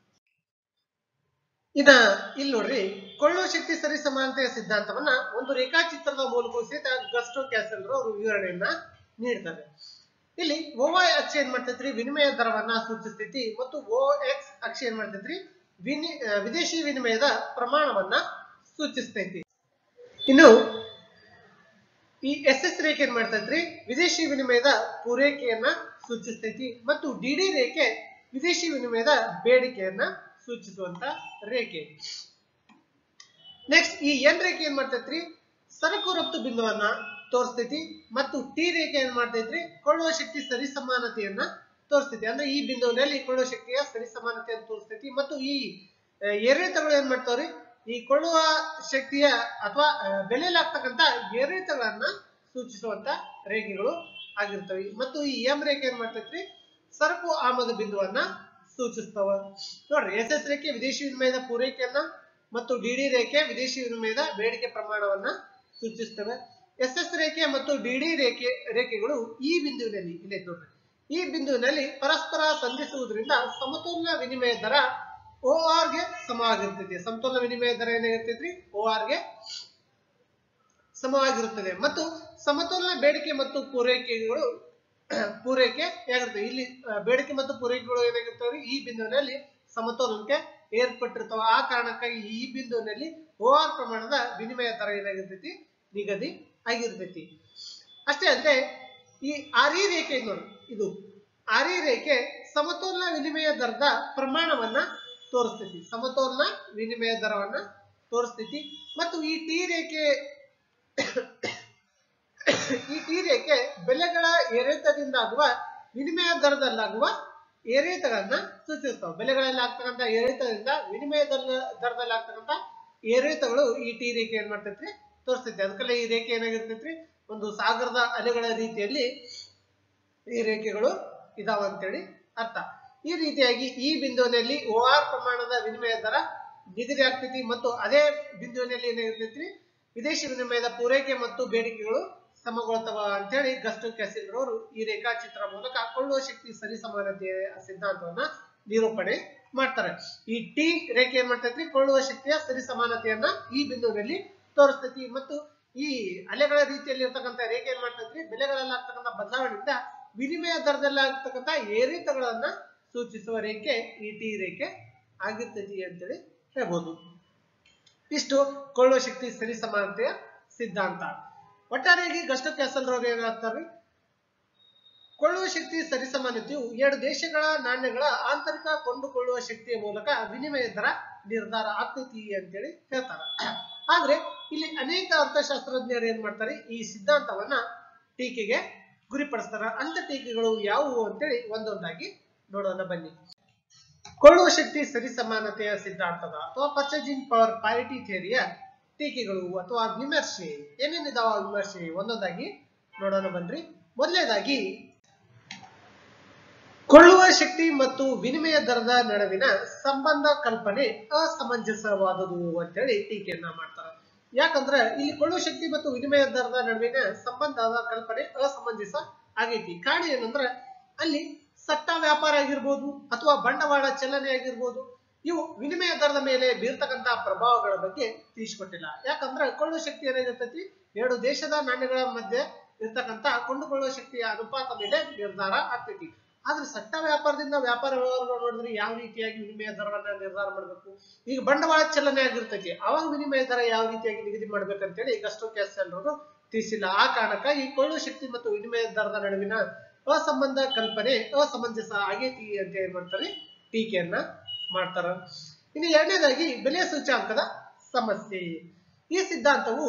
ಇದ ಇಲ್ಲಿ ನೋಡ್ರಿ ಕೊಳ್ಳುವ ಶಕ್ತಿ ಸರಿ ಸಮಾನತೆಯ ಸಿದ್ಧಾಂತವನ್ನ ಒಂದು ರೇಖಾಚಿತ್ರದ ಮೂಲಕ ಸಹಿತ ಗಸ್ಟೋ ಕ್ಯಾಸಲ್ ಅವರು ವಿವರಣೆಯನ್ನ ನೀಡ್ತಾರೆ ಇಲ್ಲಿ ಓವೈ ಅಕ್ಷ ಏನ್ ಮಾಡ್ತೈತ್ರಿ ವಿನಿಮಯ ದರವನ್ನ ಸೂಚಿಸ್ತೈತಿ ಮತ್ತು ಓ ಎಕ್ಸ್ ಅಕ್ಷ ಏನ್ ಮಾಡ್ತೈತ್ರಿ ವಿನಿ ಆ, ವಿದೇಶಿ ವಿನಿಮಯದ ಪ್ರಮಾಣವನ್ನ ಸೂಚಿಸ್ತೈತಿ ಇನ್ನು ಈ ಎಸ್ ಎಸ್ ರೇಖೆ ಏನ್ ಮಾಡ್ತೈತ್ರಿ ವಿದೇಶಿ ವಿನಿಮಯದ ಪೂರೈಕೆಯನ್ನ ಸೂಚಿಸ್ತೈತಿ ಮತ್ತು ಡಿ ಡಿ ರೇಖೆ ವಿದೇಶಿ ವಿನಿಮಯದ ಬೇಡಿಕೆಯನ್ನ ಸೂಚಿಸುವಂತ ರೇಖೆ ನೆಕ್ಸ್ಟ್ ಈ ಎನ್ ರೇಖೆ ಏನ್ ಮಾಡ್ತೈತ್ರಿ ಸರಕು ರಫ್ತು ಬಿಂದುವನ್ನ ತೋರಿಸ್ತೈತಿ ಮತ್ತು ಟಿ ರೇಖೆ ಏನ್ ಮಾಡ್ತೈತ್ರಿ ಕೊಳ್ಳುವ ಶಕ್ತಿ ಸರಿಸಮಾನತೆಯನ್ನ ತೋರಿಸ್ತೈತಿ ಅಂದ್ರೆ ಈ ಬಿಂದುವಿನಲ್ಲಿ ಕೊಳ್ಳುವ ಶಕ್ತಿಯ ಸರಿಸಮಾನತೆಯನ್ನು ತೋರಿಸ್ತೈತಿ ಮತ್ತು ಈ ಆ, ಏರಿಳಿತಗಳು ಏನ್ ಮಾಡ್ತಾವ್ರಿ ಈ ಕೊಳ್ಳುವ ಶಕ್ತಿಯ ಅಥವಾ ಆ, ಬೆಲೆಯಲ್ಲಿ ಆಗ್ತಕ್ಕಂತ ಏರಿಳಿತಗಳನ್ನ ಸೂಚಿಸುವಂತ ರೇಖೆಗಳು ಆಗಿರ್ತವೆ ಮತ್ತು ಈ ಎಂ ರೇಖೆ ಏನ್ ಮಾಡ್ತೈತ್ರಿ ಸರಕು ಆಮದು ಬಿಂದುವನ್ನ ಸೂಚಿಸ್ತವ ನೋಡ್ರಿ ಎಸ್ ಎಸ್ ರೇಖೆ ವಿದೇಶಿ ವಿನಿಮಯದ ಪೂರೈಕೆಯನ್ನ ಮತ್ತು ಡಿ ಡಿ ರೇಖೆ ವಿದೇಶಿ ವಿನಿಮಯದ ಬೇಡಿಕೆ ಪ್ರಮಾಣವನ್ನ ಸೂಚಿಸ್ತವೆ ಎಸ್ ಎಸ್ ರೇಖೆ ಮತ್ತು ಡಿ ಡಿ ರೇಖೆ ರೇಖೆಗಳು ಈ ಬಿಂದುವಿನಲ್ಲಿ ಇಲ್ಲೇ ನೋಡ್ರಿ ಈ ಬಿಂದುವಿನಲ್ಲಿ ಪರಸ್ಪರ ಸಂಧಿಸುವುದರಿಂದ ಸಮತೋಲನ ವಿನಿಮಯ ದರ ಓ ಆರ್ ಗೆ ಸಮವಾಗಿರ್ತೈತಿ ಸಮತೋಲನ ವಿನಿಮಯ ದರ ಏನಾಗಿರ್ತೈತ್ರಿ ಓ ಆರ್ ಗೆ ಸಮವಾಗಿರುತ್ತದೆ ಮತ್ತು ಸಮತೋಲನ ಬೇಡಿಕೆ ಮತ್ತು ಪೂರೈಕೆಗಳು ಪೂರೈಕೆ ಆಗಿರ್ತವೆ ಇಲ್ಲಿ ಆ, ಬೇಡಿಕೆ ಮತ್ತು ಪೂರೈಕೆಗಳು ಏನಾಗಿರ್ತಾವ್ರಿ ಈ ಬಿಂದುವಿನಲ್ಲಿ ಸಮತೋಲನಕ್ಕೆ ಏರ್ಪಟ್ಟಿರ್ತಾವ ಆ ಕಾರಣಕ್ಕಾಗಿ ಈ ಬಿಂದುವಿನಲ್ಲಿ ಓ ಆರ್ ಪ್ರಮಾಣದ ವಿನಿಮಯ ದರ ಏನಾಗಿರ್ತೈತಿ ನಿಗದಿ ಆಗಿರ್ತೈತಿ ಅಷ್ಟೇ ಅಲ್ಲದೆ ಈ ಆರಿ ರೇಖೆ ನೋಡಿ ಇದು ಆರಿ ರೇಖೆ ಸಮತೋಲನ ವಿನಿಮಯ ದರದ ಪ್ರಮಾಣವನ್ನ ತೋರಿಸ್ತೈತಿ ಸಮತೋಲನ ವಿನಿಮಯ ದರವನ್ನ ತೋರಿಸ್ತೈತಿ ಮತ್ತು ಈ ಟಿ ರೇಖೆ ಈ ಟಿ ರೇಖೆ ಬೆಲೆಗಳ ಏರಿಳಿತದಿಂದ ಆಗುವ ವಿನಿಮಯ ದರದಲ್ಲಾಗುವ ಏರಿಳಿತಗಳನ್ನ ಸೂಚಿಸ್ತಾವ ಬೆಲೆಗಳಲ್ಲಿ ಆಗ್ತಕ್ಕಂಥ ಏರಿಳಿತದಿಂದ ವಿನಿಮಯ ದರ ದರದಲ್ಲಿ ಆಗ್ತಕ್ಕಂಥ ಏರಿಳಿತಗಳು ಈ ಟಿ ರೇಖೆ ಏನ್ ಮಾಡ್ತೈತ್ರಿ ತೋರಿಸ್ತೈತಿ ಅದಕ್ಕೆಲ್ಲ ಈ ರೇಖೆ ಏನಾಗಿರ್ತೈತ್ರಿ ಒಂದು ಸಾಗರದ ಅಲೆಗಳ ರೀತಿಯಲ್ಲಿ ಈ ರೇಖೆಗಳು ಇದಾವ ಅಂತೇಳಿ ಅರ್ಥ ಈ ರೀತಿಯಾಗಿ ಈ ಬಿಂದುವಿನಲ್ಲಿ ಓ ಆರ್ ಪ್ರಮಾಣದ ವಿನಿಮಯ ದರ ನಿಗದಿ ಆಗ್ತೈತಿ ಮತ್ತು ಅದೇ ಬಿಂದುವಿನಲ್ಲಿ ಏನಾಗಿರ್ತೈತ್ರಿ ವಿದೇಶಿ ವಿನಿಮಯದ ಪೂರೈಕೆ ಮತ್ತು ಬೇಡಿಕೆಗಳು ಸಮಗೊಳ್ತವ ಅಂತೇಳಿ ಗಸ್ಟು ಕ್ಯಾಸಿಲ್ ರವರು ಈ ರೇಖಾಚಿತ್ರ ಮೂಲಕ ಕೊಳ್ಳುವ ಶಕ್ತಿ ಸರಿಸಮಾನತೆಯ ಸಿದ್ಧಾಂತವನ್ನ ನಿರೂಪಣೆ ಮಾಡ್ತಾರೆ ಈ ಟಿ ರೇಖೆ ಏನ್ ಮಾಡ್ತೈತ್ರಿ ಕೊಳ್ಳುವ ಶಕ್ತಿಯ ಸರಿಸಮಾನತೆಯನ್ನ ಈ ಬಿಂದುವಿನಲ್ಲಿ ತೋರಿಸ್ತೈತಿ ಮತ್ತು ಈ ಅಲೆಗಳ ರೀತಿಯಲ್ಲಿ ಇರ್ತಕ್ಕಂಥ ರೇಖೆ ಏನ್ ಮಾಡ್ತೈತ್ರಿ ಬೆಲೆಗಳಲ್ಲಿ ಆಗ್ತಕ್ಕಂಥ ಬದಲಾವಣೆಯಿಂದ ವಿನಿಮಯ ದರದಲ್ಲಿ ಆಗ್ತಕ್ಕಂಥ ಏರಿಳಿತಗಳನ್ನ ಸೂಚಿಸುವ ರೇಖೆ ಈ ಟಿ ರೇಖೆ ಆಗಿರ್ತೈತಿ ಅಂತೇಳಿ ಹೇಳ್ಬೋದು ಇಷ್ಟು ಕೊಳ್ಳುವ ಶಕ್ತಿ ಸರಿಸಮಾನತೆಯ ಸಿದ್ಧಾಂತ ಒಟ್ಟಾರೆಯಾಗಿ ಗಸ್ಟ ಕ್ಯಾಸಲ್ ರವರು ಏನಾಗ್ತಾರೆ ಕೊಳ್ಳುವ ಶಕ್ತಿ ಸರಿಸಮಾನತೆಯು ಎರಡು ದೇಶಗಳ ನಾಣ್ಯಗಳ ಆಂತರಿಕ ಕೊಂಡುಕೊಳ್ಳುವ ಶಕ್ತಿಯ ಮೂಲಕ ವಿನಿಮಯ ದರ ನಿರ್ಧಾರ ಆಗ್ತೈತಿ ಅಂತೇಳಿ ಹೇಳ್ತಾರ ಆದ್ರೆ ಇಲ್ಲಿ ಅನೇಕ ಅರ್ಥಶಾಸ್ತ್ರಜ್ಞರು ಏನ್ ಮಾಡ್ತಾರೆ ಈ ಸಿದ್ಧಾಂತವನ್ನ ಟೀಕೆಗೆ ಗುರಿಪಡಿಸ್ತಾರ ಅಂತ ಟೀಕೆಗಳು ಯಾವುವು ಅಂತೇಳಿ ಒಂದೊಂದಾಗಿ ನೋಡೋಣ ಬನ್ನಿ ಕೊಳ್ಳುವ ಶಕ್ತಿ ಸರಿಸಮಾನತೆಯ ಸಿದ್ಧಾಂತದ ಅಥವಾ ಪರ್ಚೇಸಿಂಗ್ ಪವರ್ ಪಾರಿಟಿ ಥಿಯರಿಯ ಟೀಕೆಗಳು ಅಥವಾ ವಿಮರ್ಶೆ ಏನೇನಿದಾವ ವಿಮರ್ಶೆ ಒಂದೊಂದಾಗಿ ನೋಡೋಣ ಬನ್ರಿ ಮೊದಲನೇದಾಗಿ ಕೊಳ್ಳುವ ಶಕ್ತಿ ಮತ್ತು ವಿನಿಮಯ ದರದ ನಡುವಿನ ಸಂಬಂಧ ಕಲ್ಪನೆ ಅಸಮಂಜಸವಾದುದು ಅಂತೇಳಿ ಟೀಕೆಯನ್ನ ಮಾಡ್ತಾರೆ ಯಾಕಂದ್ರೆ ಇಲ್ಲಿ ಕೊಳ್ಳುವ ಶಕ್ತಿ ಮತ್ತು ವಿನಿಮಯ ದರದ ನಡುವಿನ ಸಂಬಂಧದ ಕಲ್ಪನೆ ಅಸಮಂಜಸ ಆಗೈತಿ ಕಾರಣ ಏನಂದ್ರೆ ಅಲ್ಲಿ ಸಟ್ಟ ವ್ಯಾಪಾರ ಆಗಿರ್ಬೋದು ಅಥವಾ ಬಂಡವಾಳ ಚಲನೆ ಆಗಿರ್ಬೋದು ಇವು ವಿನಿಮಯ ದರದ ಮೇಲೆ ಬೀರ್ತಕ್ಕಂತ ಪ್ರಭಾವಗಳ ಬಗ್ಗೆ ತಿಳಿಸ್ಕೊಟ್ಟಿಲ್ಲ ಯಾಕಂದ್ರೆ ಕೊಳ್ಳುವ ಶಕ್ತಿ ಏನಾಗಿರ್ತೈತಿ ಎರಡು ದೇಶದ ನಾಣ್ಯಗಳ ಮಧ್ಯೆ ಇರ್ತಕ್ಕಂತ ಕೊಂಡುಕೊಳ್ಳುವ ಶಕ್ತಿಯ ಅನುಪಾತ ಮೇಲೆ ನಿರ್ಧಾರ ಆಗ್ತೈತಿ ಆದ್ರೆ ಸಟ್ಟ ವ್ಯಾಪಾರದಿಂದ ವ್ಯಾಪಾರ ವ್ಯವಹಾರಗಳು ನೋಡಿದ್ರೆ ಯಾವ ರೀತಿಯಾಗಿ ವಿನಿಮಯ ದರವನ್ನ ನಿರ್ಧಾರ ಮಾಡಬೇಕು ಈಗ ಬಂಡವಾಳ ಚಲನೆ ಆಗಿರ್ತೈತಿ ಅವಾಗ ವಿನಿಮಯ ದರ ಯಾವ ರೀತಿಯಾಗಿ ನಿಗದಿ ಮಾಡ್ಬೇಕಂತೇಳಿ ಗಸ್ಟೋ ಕ್ಯಾಸ್ ಎಲ್ಲರೂ ತಿಳಿಸಿಲ್ಲ ಆ ಕಾರಣಕ್ಕಾಗಿ ಕೊಳ್ಳುವ ಶಕ್ತಿ ಮತ್ತು ವಿನಿಮಯ ದರದ ನಡುವಿನ ಅಸಂಬಂಧ ಕಲ್ಪನೆ ಅಸಮಂಜಸ ಆಗೈತಿ ಅಂತ ಏನ್ ಮಾಡ್ತಾರೆ ಟೀಕೆಯನ್ನ ಮಾಡ್ತಾರ ಇನ್ನು ಎರಡನೇದಾಗಿ ಬೆಲೆ ಸೂಚ್ಯಾಂಕದ ಸಮಸ್ಯೆ ಈ ಸಿದ್ಧಾಂತವು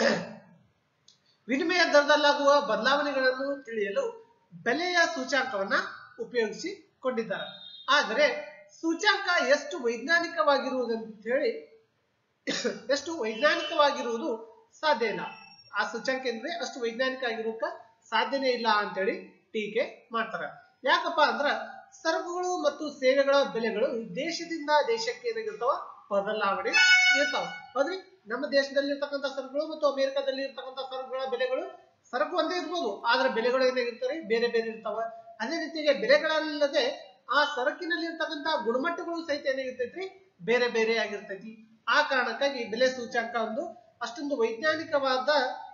ವಿನಿಮಯ ದರದಲ್ಲಾಗುವ ಬದಲಾವಣೆಗಳನ್ನು ತಿಳಿಯಲು ಬೆಲೆಯ ಸೂಚ್ಯಾಂಕವನ್ನ ಉಪಯೋಗಿಸಿಕೊಂಡಿದ್ದಾರೆ ಆದರೆ ಸೂಚ್ಯಾಂಕ ಎಷ್ಟು ವೈಜ್ಞಾನಿಕವಾಗಿರುವುದಂತ ಹೇಳಿ ಎಷ್ಟು ವೈಜ್ಞಾನಿಕವಾಗಿರುವುದು ಸಾಧ್ಯ ಇಲ್ಲ ಆ ಸೂಚ್ಯಾಂಕ ಅಂದ್ರೆ ಅಷ್ಟು ವೈಜ್ಞಾನಿಕ ಆಗಿರೋಕ ಸಾಧ್ಯನೇ ಇಲ್ಲ ಅಂತೇಳಿ ಟೀಕೆ ಮಾಡ್ತಾರೆ ಯಾಕಪ್ಪ ಅಂದ್ರ ಸರಕುಗಳು ಮತ್ತು ಸೇವೆಗಳ ಬೆಲೆಗಳು ದೇಶದಿಂದ ದೇಶಕ್ಕೆ ಏನಾಗಿರ್ತಾವ ಬದಲಾವಣೆ ಇರ್ತಾವ ಹೌದ್ರಿ ನಮ್ಮ ದೇಶದಲ್ಲಿ ಇರ್ತಕ್ಕಂಥ ಸರಕುಗಳು ಮತ್ತು ಅಮೆರಿಕದಲ್ಲಿ ಇರ್ತಕ್ಕಂಥ ಸರಕುಗಳ ಬೆಲೆಗಳು ಸರಕು ಒಂದೇ ಇರ್ಬೋದು ಆದ್ರೆ ಬೆಲೆಗಳು ಏನಾಗಿರ್ತಾರೆ ಬೇರೆ ಬೇರೆ ಇರ್ತಾವ ಅದೇ ರೀತಿಯಾಗಿ ಬೆಲೆಗಳಲ್ಲದೆ ಆ ಸರಕಿನಲ್ಲಿ ಇರ್ತಕ್ಕಂಥ ಗುಣಮಟ್ಟಗಳು ಸಹಿತ ಏನಾಗಿರ್ತೈತ್ರಿ ಬೇರೆ ಬೇರೆ ಆಗಿರ್ತೈತಿ ಆ ಕಾರಣಕ್ಕಾಗಿ ಬೆಲೆ ಸೂಚ್ಯಾಂಕ ಒಂದು ಅಷ್ಟೊಂದು ವೈಜ್ಞಾನಿಕವಾದ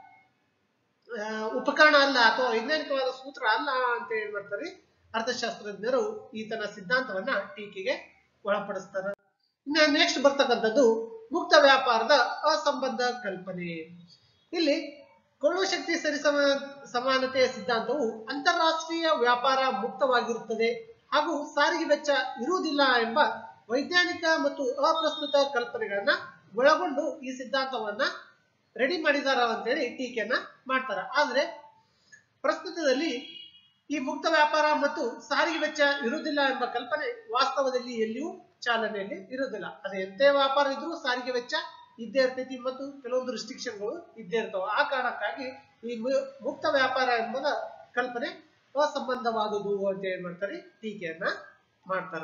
ಆ, ಉಪಕರಣ ಅಲ್ಲ ಅಥವಾ ವೈಜ್ಞಾನಿಕವಾದ ಸೂತ್ರ ಅಲ್ಲ ಅಂತ ಏನ್ ಮಾಡ್ತಾರೆ ಅರ್ಥಶಾಸ್ತ್ರಜ್ಞರು ಈತನ ಸಿದ್ಧಾಂತವನ್ನ ಟೀಕೆಗೆ ಒಳಪಡಿಸ್ತಾರ ಇನ್ನ ನೆಕ್ಸ್ಟ್ ಬರ್ತಕ್ಕಂಥದ್ದು ಮುಕ್ತ ವ್ಯಾಪಾರದ ಅಸಂಬದ್ಧ ಕಲ್ಪನೆ ಇಲ್ಲಿ ಕೊಳ್ಳುವ ಶಕ್ತಿ ಸರಿಸಮ ಸಮಾನತೆಯ ಸಿದ್ಧಾಂತವು ಅಂತಾರಾಷ್ಟ್ರೀಯ ವ್ಯಾಪಾರ ಮುಕ್ತವಾಗಿರುತ್ತದೆ ಹಾಗೂ ಸಾರಿಗೆ ವೆಚ್ಚ ಇರುವುದಿಲ್ಲ ಎಂಬ ವೈಜ್ಞಾನಿಕ ಮತ್ತು ಅಪ್ರಸ್ತುತ ಕಲ್ಪನೆಗಳನ್ನ ಒಳಗೊಂಡು ಈ ಸಿದ್ಧಾಂತವನ್ನ ರೆಡಿ ಮಾಡಿದಾರ ಅಂತೇಳಿ ಟೀಕೆಯನ್ನ ಮಾಡ್ತಾರ ಆದ್ರೆ ಪ್ರಸ್ತುತದಲ್ಲಿ ಈ ಮುಕ್ತ ವ್ಯಾಪಾರ ಮತ್ತು ಸಾರಿಗೆ ವೆಚ್ಚ ಇರುವುದಿಲ್ಲ ಎಂಬ ಕಲ್ಪನೆ ವಾಸ್ತವದಲ್ಲಿ ಎಲ್ಲಿಯೂ ಚಾಲನೆಯಲ್ಲಿ ಇರುವುದಿಲ್ಲ ಅದು ಎಂತೆ ವ್ಯಾಪಾರ ಇದ್ರೂ ಸಾರಿಗೆ ವೆಚ್ಚ ಇದ್ದೇ ಇರ್ತೈತಿ ಮತ್ತು ಕೆಲವೊಂದು ರಿಸ್ಟ್ರಿಕ್ಷನ್ಗಳು ಇದ್ದೇ ಇರ್ತಾವ ಆ ಕಾರಣಕ್ಕಾಗಿ ಈ ಮು- ಮುಕ್ತ ವ್ಯಾಪಾರ ಎಂಬುದ ಕಲ್ಪನೆ ಅಸಂಬಂಧವಾದುದು ಅಂತ ಏನ್ ಮಾಡ್ತಾರೆ ಟೀಕೆಯನ್ನ ಮಾಡ್ತಾರ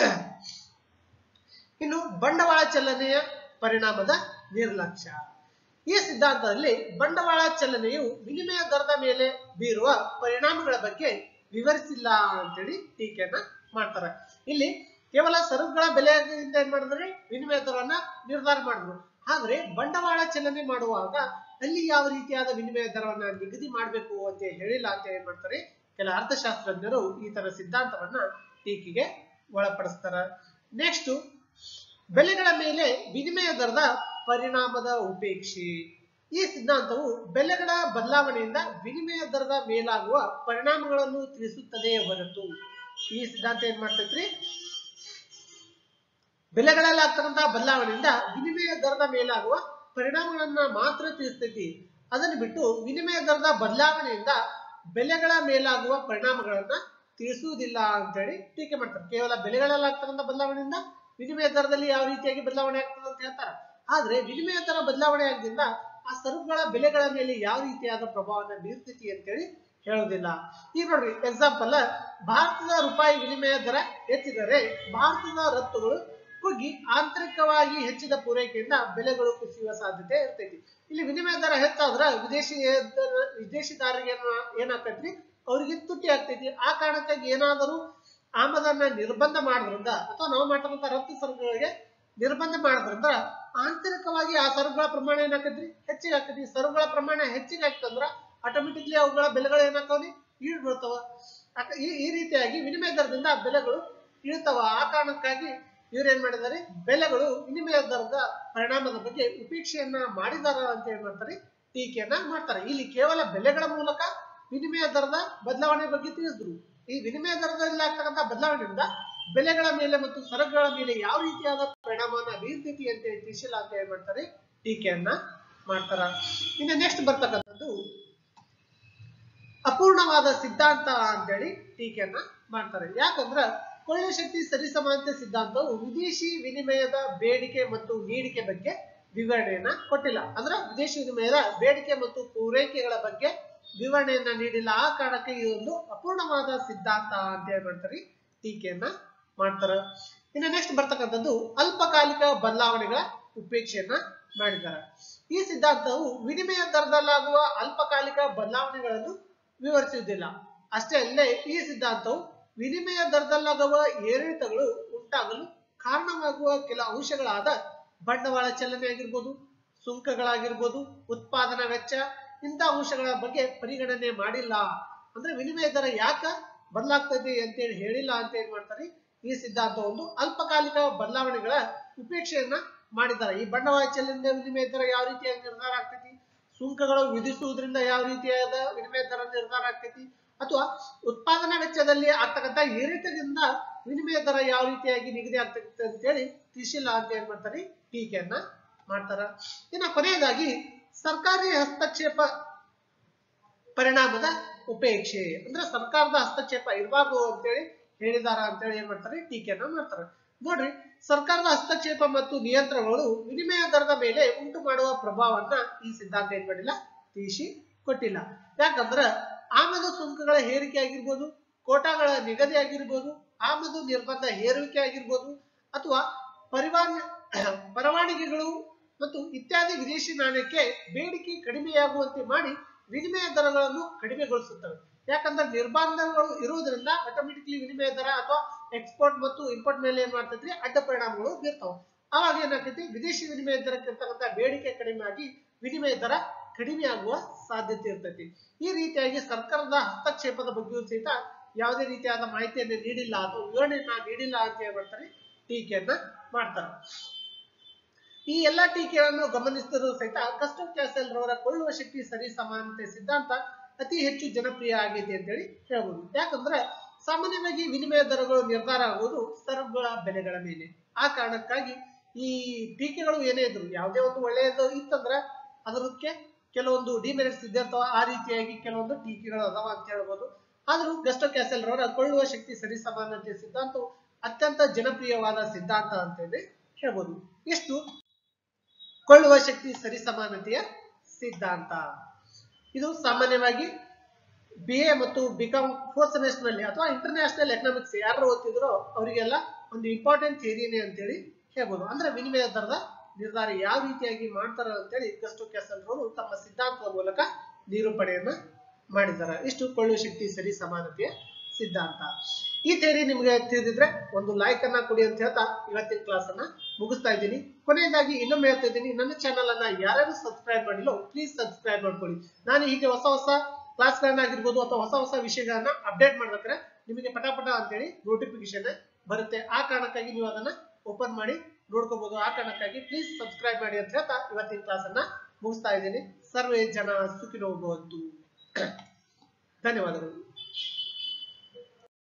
ಇನ್ನು ಬಂಡವಾಳ ಚಲನೆಯ ಪರಿಣಾಮದ ನಿರ್ಲಕ್ಷ್ಯ ಈ ಸಿದ್ಧಾಂತದಲ್ಲಿ ಬಂಡವಾಳ ಚಲನೆಯು ವಿನಿಮಯ ದರದ ಮೇಲೆ ಬೀರುವ ಪರಿಣಾಮಗಳ ಬಗ್ಗೆ ವಿವರಿಸಿಲ್ಲ ಅಂತೇಳಿ ಟೀಕೆಯನ್ನ ಮಾಡ್ತಾರೆ ಇಲ್ಲಿ ಕೇವಲ ಸರಕುಗಳ ಬೆಲೆಯಿಂದ ಏನ್ ಮಾಡಿದ್ರೆ ವಿನಿಮಯ ದರವನ್ನ ನಿರ್ಧಾರ ಮಾಡಿದ್ರು ಆದ್ರೆ ಬಂಡವಾಳ ಚಲನೆ ಮಾಡುವಾಗ ಅಲ್ಲಿ ಯಾವ ರೀತಿಯಾದ ವಿನಿಮಯ ದರವನ್ನ ನಿಗದಿ ಮಾಡಬೇಕು ಅಂತ ಹೇಳಿಲ್ಲ ಅಂತ ಏನ್ ಮಾಡ್ತಾರೆ ಕೆಲ ಅರ್ಥಶಾಸ್ತ್ರಜ್ಞರು ಈ ತರ ಸಿದ್ಧಾಂತವನ್ನ ಟೀಕೆಗೆ ಒಳಪಡಿಸ್ತಾರ ನೆಕ್ಸ್ಟ್ ಬೆಲೆಗಳ ಮೇಲೆ ವಿನಿಮಯ ದರದ ಪರಿಣಾಮದ ಉಪೇಕ್ಷೆ ಈ ಸಿದ್ಧಾಂತವು ಬೆಲೆಗಳ ಬದಲಾವಣೆಯಿಂದ ವಿನಿಮಯ ದರದ ಮೇಲಾಗುವ ಪರಿಣಾಮಗಳನ್ನು ತಿಳಿಸುತ್ತದೆಯೇ ಹೊರತು ಈ ಸಿದ್ಧಾಂತ ಏನ್ ಮಾಡ್ತೈತ್ರಿ ಬೆಲೆಗಳಲ್ಲಿ ಆಗ್ತಕ್ಕಂತಹ ಬದಲಾವಣೆಯಿಂದ ವಿನಿಮಯ ದರದ ಮೇಲಾಗುವ ಪರಿಣಾಮಗಳನ್ನ ಮಾತ್ರ ತಿಳಿಸ್ತೈತಿ ಅದನ್ನು ಬಿಟ್ಟು ವಿನಿಮಯ ದರದ ಬದಲಾವಣೆಯಿಂದ ಬೆಲೆಗಳ ಮೇಲಾಗುವ ಪರಿಣಾಮಗಳನ್ನ ತಿಳಿಸುವುದಿಲ್ಲ ಅಂತೇಳಿ ಟೀಕೆ ಮಾಡ್ತಾರೆ ಕೇವಲ ಬೆಲೆಗಳಲ್ಲಿ ಆಗ್ತಕ್ಕಂಥ ಬದಲಾವಣೆಯಿಂದ ವಿನಿಮಯ ದರದಲ್ಲಿ ಯಾವ ರೀತಿಯಾಗಿ ಬದಲಾವಣೆ ಆಗ್ತದೆ ಅಂತ ಹೇಳ್ತಾರೆ ಆದ್ರೆ ವಿನಿಮಯ ದರ ಬದಲಾವಣೆ ಆಗದಿಂದ ಆ ಸರಕುಗಳ ಬೆಲೆಗಳ ಮೇಲೆ ಯಾವ ರೀತಿಯಾದ ಪ್ರಭಾವನ ಬೀರ್ತೈತಿ ಅಂತೇಳಿ ಹೇಳೋದಿಲ್ಲ ಈಗ ನೋಡ್ರಿ ಎಕ್ಸಾಂಪಲ್ ಭಾರತದ ರೂಪಾಯಿ ವಿನಿಮಯ ದರ ಹೆಚ್ಚಿದರೆ ಭಾರತದ ರಫ್ತುಗಳು ಕುಗ್ಗಿ ಆಂತರಿಕವಾಗಿ ಹೆಚ್ಚಿದ ಪೂರೈಕೆಯಿಂದ ಬೆಲೆಗಳು ಕುಸಿಯುವ ಸಾಧ್ಯತೆ ಇರ್ತೈತಿ ಇಲ್ಲಿ ವಿನಿಮಯ ದರ ಹೆಚ್ಚಾದ್ರ ವಿದೇಶಿ ದರ- ವಿದೇಶಿದಾರರಿಗೆ ಏನ- ಏನಾಗ್ತೈತ್ರಿ ಅವ್ರಿಗೆ ತುಟ್ಟಿ ಆಗ್ತೈತಿ ಆ ಕಾರಣಕ್ಕಾಗಿ ಏನಾದರೂ ಆಮದನ್ನ ನಿರ್ಬಂಧ ಮಾಡೋದ್ರಿಂದ ಅಥವಾ ನಾವು ಮಾಡ್ತಕ್ಕಂಥ ರಫ್ತು ಸರಕುಗಳಿಗೆ ನಿರ್ಬಂಧ ಮಾಡೋದ್ರಿಂದ ಆಂತರಿಕವಾಗಿ ಆ ಸರಕುಗಳ ಪ್ರಮಾಣ ಏನಾಕೈತ್ರಿ ಹೆಚ್ಚಿಗೆ ಆಗ್ತೈತಿ ಸರಕುಗಳ ಪ್ರಮಾಣ ಹೆಚ್ಚಿಗೆ ಆಗ್ತಂದ್ರ ಆಟೋಮೆಟಿಕ್ಲಿ ಅವುಗಳ ಬೆಲೆಗಳು ಏನಾಗ್ತಾವ್ರಿ ಇಳಿದು ಬೀಳ್ತಾವ ಆಕ- ಈ ಈ ರೀತಿಯಾಗಿ ವಿನಿಮಯ ದರದಿಂದ ಬೆಲೆಗಳು ಇಳ್ತಾವ ಆ ಕಾರಣಕ್ಕಾಗಿ ಇವ್ರು ಏನ್ ಮಾಡಿದ್ದಾರೆ ಬೆಲೆಗಳು ವಿನಿಮಯ ದರದ ಪರಿಣಾಮದ ಬಗ್ಗೆ ಉಪೇಕ್ಷೆಯನ್ನ ಮಾಡಿದಾರ ಅಂತ ಏನ್ ಮಾಡ್ತಾರೆ ಟೀಕೆಯನ್ನ ಮಾಡ್ತಾರೆ ಇಲ್ಲಿ ಕೇವಲ ಬೆಲೆಗಳ ಮೂಲಕ ವಿನಿಮಯ ದರದ ಬದಲಾವಣೆ ಬಗ್ಗೆ ತಿಳಿಸಿದ್ರು ಈ ವಿನಿಮಯ ದರದಲ್ಲಿ ಆಗ್ತಕ್ಕಂಥ ಬದಲಾವಣೆಯಿಂದ ಬೆಲೆಗಳ ಮೇಲೆ ಮತ್ತು ಸರಕುಗಳ ಮೇಲೆ ಯಾವ ರೀತಿಯಾದ ಪರಿಣಾಮವನ್ನ ಬೀರ್ತೈತಿ ಅಂತ ಹೇಳಿ ತಿಳಿಸಿಲ್ಲ ಅಂತ ಏನ್ ಮಾಡ್ತಾರೆ ಟೀಕೆಯನ್ನ ಮಾಡ್ತಾರ ಇನ್ನು ನೆಕ್ಸ್ಟ್ ಬರ್ತಕ್ಕಂಥದ್ದು ಅಪೂರ್ಣವಾದ ಸಿದ್ಧಾಂತ ಅಂತೇಳಿ ಟೀಕೆಯನ್ನ ಮಾಡ್ತಾರೆ ಯಾಕಂದ್ರ ಕೊಳ್ಳುವ ಶಕ್ತಿ ಸರಿಸಮಾನತೆ ಸಿದ್ಧಾಂತವು ವಿದೇಶಿ ವಿನಿಮಯದ ಬೇಡಿಕೆ ಮತ್ತು ನೀಡಿಕೆ ಬಗ್ಗೆ ವಿವರಣೆಯನ್ನ ಕೊಟ್ಟಿಲ್ಲ ಅಂದ್ರೆ ವಿದೇಶಿ ವಿನಿಮಯದ ಬೇಡಿಕೆ ಮತ್ತು ಪೂರೈಕೆಗಳ ಬಗ್ಗೆ ವಿವರಣೆಯನ್ನ ನೀಡಿಲ್ಲ ಆ ಕಾರಣಕ್ಕೆ ಇದೊಂದು ಅಪೂರ್ಣವಾದ ಸಿದ್ಧಾಂತ ಅಂತ ಹೇಳಿ ಮಾಡ್ತಾರೆ ಟೀಕೆಯನ್ನ ಮಾಡ್ತಾರ ಇನ್ನು ನೆಕ್ಸ್ಟ್ ಬರ್ತಕ್ಕಂಥದ್ದು ಅಲ್ಪಕಾಲಿಕ ಬದಲಾವಣೆಗಳ ಉಪೇಕ್ಷೆಯನ್ನ ಮಾಡಿದ್ದಾರೆ ಈ ಸಿದ್ಧಾಂತವು ವಿನಿಮಯ ದರದಲ್ಲಾಗುವ ಅಲ್ಪಕಾಲಿಕ ಬದಲಾವಣೆಗಳನ್ನು ವಿವರಿಸುವುದಿಲ್ಲ ಅಷ್ಟೇ ಅಲ್ಲದೆ ಈ ಸಿದ್ಧಾಂತವು ವಿನಿಮಯ ದರದಲ್ಲಾಗುವ ಏರಿಳಿತಗಳು ಉಂಟಾಗಲು ಕಾರಣವಾಗುವ ಕೆಲ ಅಂಶಗಳಾದ ಬಂಡವಾಳ ಚಲನೆ ಆಗಿರ್ಬೋದು ಸುಂಕಗಳಾಗಿರ್ಬೋದು ಉತ್ಪಾದನಾ ವೆಚ್ಚ ಇಂಥ ಅಂಶಗಳ ಬಗ್ಗೆ ಪರಿಗಣನೆ ಮಾಡಿಲ್ಲ ಅಂದ್ರೆ ವಿನಿಮಯ ದರ ಯಾಕ ಬದಲಾಗ್ತದೆ ಅಂತೇಳಿ ಹೇಳಿಲ್ಲ ಅಂತ ಏನ್ ಮಾಡ್ತಾರೆ ಈ ಸಿದ್ಧಾಂತ ಒಂದು ಅಲ್ಪಕಾಲಿಕ ಬದಲಾವಣೆಗಳ ಉಪೇಕ್ಷೆಯನ್ನ ಮಾಡಿದ್ದಾರೆ ಈ ಬಂಡವಾಳ ಚಲನೆ ವಿನಿಮಯ ದರ ಯಾವ ರೀತಿಯಾಗಿ ನಿರ್ಧಾರ ಆಗ್ತೈತಿ ಸುಂಕಗಳು ವಿಧಿಸುವುದರಿಂದ ಯಾವ ರೀತಿಯಾದ ವಿನಿಮಯ ದರ ನಿರ್ಧಾರ ಆಗ್ತೈತಿ ಅಥವಾ ಉತ್ಪಾದನಾ ವೆಚ್ಚದಲ್ಲಿ ಆಗ್ತಕ್ಕಂಥ ಏರಿಳಿತದಿಂದ ವಿನಿಮಯ ದರ ಯಾವ ರೀತಿಯಾಗಿ ನಿಗದಿ ಆಗ್ತೈತೆ ಅಂತೇಳಿ ತಿಳಿಸಿಲ್ಲ ಅಂತ ಏನ್ ಮಾಡ್ತಾರೆ ಟೀಕೆಯನ್ನ ಮಾಡ್ತಾರ ಇನ್ನ ಕೊನೆಯದಾಗಿ ಸರ್ಕಾರಿ ಹಸ್ತಕ್ಷೇಪ ಪರಿಣಾಮದ ಉಪೇಕ್ಷೆ ಅಂದ್ರೆ ಸರ್ಕಾರದ ಹಸ್ತಕ್ಷೇಪ ಇರಬಾರ್ದು ಅಂತೇಳಿ ಹೇಳಿದಾರ ಅಂತೇಳಿ ಏನ್ ಮಾಡ್ತಾರೆ ಟೀಕೆಯನ್ನ ಮಾಡ್ತಾರೆ ನೋಡ್ರಿ ಸರ್ಕಾರದ ಹಸ್ತಕ್ಷೇಪ ಮತ್ತು ನಿಯಂತ್ರಣಗಳು ವಿನಿಮಯ ದರದ ಮೇಲೆ ಉಂಟು ಮಾಡುವ ಪ್ರಭಾವವನ್ನ ಈ ಸಿದ್ಧಾಂತ ಏನ್ ಮಾಡಿಲ್ಲ ತಿಳಿಸಿ ಕೊಟ್ಟಿಲ್ಲ ಯಾಕಂದ್ರ ಆಮದು ಸುಂಕಗಳ ಹೇರಿಕೆ ಆಗಿರ್ಬೋದು ಕೋಟಾಗಳ ನಿಗದಿ ಆಗಿರ್ಬೋದು ಆಮದು ನಿರ್ಬಂಧ ಹೇರುವಿಕೆ ಆಗಿರ್ಬೋದು ಅಥವಾ ಪರಿವಾರ ಪರವಾನಗಿಗಳು ಮತ್ತು ಇತ್ಯಾದಿ ವಿದೇಶಿ ನಾಣ್ಯಕ್ಕೆ ಬೇಡಿಕೆ ಕಡಿಮೆಯಾಗುವಂತೆ ಮಾಡಿ ವಿನಿಮಯ ದರಗಳನ್ನು ಕಡಿಮೆಗೊಳಿಸುತ್ತವೆ ಯಾಕಂದ್ರೆ ನಿರ್ಬಂಧಗಳು ಇರುವುದರಿಂದ ಆಟೋಮೆಟಿಕ್ಲಿ ವಿನಿಮಯ ದರ ಅಥವಾ ಎಕ್ಸ್ಪೋರ್ಟ್ ಮತ್ತು ಇಂಪೋರ್ಟ್ ಮೇಲೆ ಏನ್ ಮಾಡ್ತೈತ್ರಿ ಅಡ್ಡ ಪರಿಣಾಮಗಳು ಬೀರ್ತಾವ ಅವಾಗ ಏನಾಗ್ತೈತಿ ವಿದೇಶಿ ವಿನಿಮಯ ದರಕ್ಕೆ ಇರ್ತಕ್ಕಂಥ ಬೇಡಿಕೆ ಕಡಿಮೆ ಆಗಿ ವಿನಿಮಯ ದರ ಕಡಿಮೆ ಆಗುವ ಸಾಧ್ಯತೆ ಇರ್ತೈತಿ ಈ ರೀತಿಯಾಗಿ ಸರ್ಕಾರದ ಹಸ್ತಕ್ಷೇಪದ ಬಗ್ಗೆಯೂ ಸಹಿತ ಯಾವುದೇ ರೀತಿಯಾದ ಮಾಹಿತಿಯನ್ನು ನೀಡಿಲ್ಲ ಅಥವಾ ವಿವರಣೆಯನ್ನ ನೀಡಿಲ್ಲ ಅಂತ ಏನ್ ಮಾಡ್ತಾರೆ ಟೀಕೆಯನ್ನ ಮಾಡ್ತಾರೆ ಈ ಎಲ್ಲಾ ಟೀಕೆಗಳನ್ನು ಗಮನಿಸಿದರೂ ಸಹಿತ ಕಸ್ಟೋ ಕ್ಯಾಸೆಲ್ ರವರ ಕೊಳ್ಳುವ ಶಕ್ತಿ ಸರಿ ಸಮಾನತೆ ಸಿದ್ಧಾಂತ ಅತಿ ಹೆಚ್ಚು ಜನಪ್ರಿಯ ಆಗಿದೆ ಅಂತೇಳಿ ಹೇಳ್ಬೋದು ಯಾಕಂದ್ರೆ ಸಾಮಾನ್ಯವಾಗಿ ವಿನಿಮಯ ದರಗಳು ನಿರ್ಧಾರ ಆಗುವುದು ಸರಕುಗಳ ಬೆಲೆಗಳ ಮೇಲೆ ಆ ಕಾರಣಕ್ಕಾಗಿ ಈ ಟೀಕೆಗಳು ಏನೇ ಇದ್ರು ಯಾವುದೇ ಒಂದು ಒಳ್ಳೆಯದು ಇತ್ತಂದ್ರೆ ಅದಕ್ಕೆ ಕೆಲವೊಂದು ಡಿಮೆರಿಟ್ಸ್ ಇದೆ ಅಥವಾ ಆ ರೀತಿಯಾಗಿ ಕೆಲವೊಂದು ಟೀಕೆಗಳು ಅದಾವ ಅಂತ ಹೇಳ್ಬೋದು ಆದ್ರೂ ಗಸ್ಟೋ ಕ್ಯಾಸೆಲ್ ರವರ ಕೊಳ್ಳುವ ಶಕ್ತಿ ಸರಿ ಸಮಾನತೆ ಸಿದ್ಧಾಂತವು ಅತ್ಯಂತ ಜನಪ್ರಿಯವಾದ ಸಿದ್ಧಾಂತ ಅಂತೇಳಿ ಹೇಳ್ಬೋದು ಇಷ್ಟು ಕೊಳ್ಳುವ ಶಕ್ತಿ ಸರಿಸಮಾನತೆಯ ಸಿದ್ಧಾಂತ ಇದು ಸಾಮಾನ್ಯವಾಗಿ ಬಿ ಎ ಮತ್ತು ಬಿಕಾಮ್ ಫೋರ್ತ್ ಸೆಮೆಸ್ಟರ್ ನಲ್ಲಿ ಅಥವಾ ಇಂಟರ್ನ್ಯಾಷನಲ್ ಎಕನಾಮಿಕ್ಸ್ ಯಾರು ಓದ್ತಿದ್ರೋ ಅವರಿಗೆಲ್ಲ ಒಂದು ಇಂಪಾರ್ಟೆಂಟ್ ಥಿಯರಿನೇ ಅಂತೇಳಿ ಹೇಳ್ಬೋದು ಅಂದ್ರೆ ವಿನಿಮಯ ದರದ ನಿರ್ಧಾರ ಯಾವ ರೀತಿಯಾಗಿ ಮಾಡ್ತಾರೆ ಅಂತೇಳಿ ಗಸ್ಟೋ ಕ್ಯಾಸಲ್ ರವರು ತಮ್ಮ ಸಿದ್ಧಾಂತದ ಮೂಲಕ ನಿರೂಪಣೆಯನ್ನ ಮಾಡಿದ್ದಾರೆ ಇಷ್ಟು ಕೊಳ್ಳುವ ಶಕ್ತಿ ಸರಿ ಸಮಾನತೆಯ ಸಿದ್ಧಾಂತ ಈ ಥಿಯರಿ ನಿಮ್ಗೆ ತಿಳಿದಿದ್ರೆ ಒಂದು ಲೈಕ್ ಅನ್ನ ಕೊಡಿ ಅಂತ ಹೇಳ್ತಾ ಇವತ್ತಿನ ಕ್ಲಾಸ್ ಅನ್ನ ಮುಗಿಸ್ತಾ ಇದ್ದೀನಿ ಕೊನೆಯದಾಗಿ ಇನ್ನೊಮ್ಮೆ ಹೇಳ್ತಾ ಇದ್ದೀನಿ ನನ್ನ ಚಾನಲ್ ಅನ್ನ ಯಾರ್ಯಾರು ಸಬ್ಸ್ಕ್ರೈಬ್ ಮಾಡಿಲ್ಲೋ ಪ್ಲೀಸ್ ಸಬ್ಸ್ಕ್ರೈಬ್ ಮಾಡ್ಕೊಳ್ಳಿ ನಾನು ಹೀಗೆ ಹೊಸ ಹೊಸ ಕ್ಲಾಸ್ಗಳನ್ನಾಗಿರ್ಬೋದು ಅಥವಾ ಹೊಸ ಹೊಸ ವಿಷಯಗಳನ್ನ ಅಪ್ಡೇಟ್ ಮಾಡ್ಬೇಕಾದ್ರೆ ನಿಮಗೆ ಪಟಾಪಟ ಅಂತೇಳಿ ನೋಟಿಫಿಕೇಶನ್ ಬರುತ್ತೆ ಆ ಕಾರಣಕ್ಕಾಗಿ ನೀವು ಅದನ್ನ ಓಪನ್ ಮಾಡಿ ನೋಡ್ಕೋಬಹುದು ಆ ಕಾರಣಕ್ಕಾಗಿ ಪ್ಲೀಸ್ ಸಬ್ಸ್ಕ್ರೈಬ್ ಮಾಡಿ ಅಂತ ಹೇಳ್ತಾ ಇವತ್ತಿನ ಕ್ಲಾಸ್ ಅನ್ನ ಮುಗಿಸ್ತಾ ಇದ್ದೀನಿ ಸರ್ವೇ ಜನ ಸುಖಿನೋ ಭವಂತು ಧನ್ಯವಾದಗಳು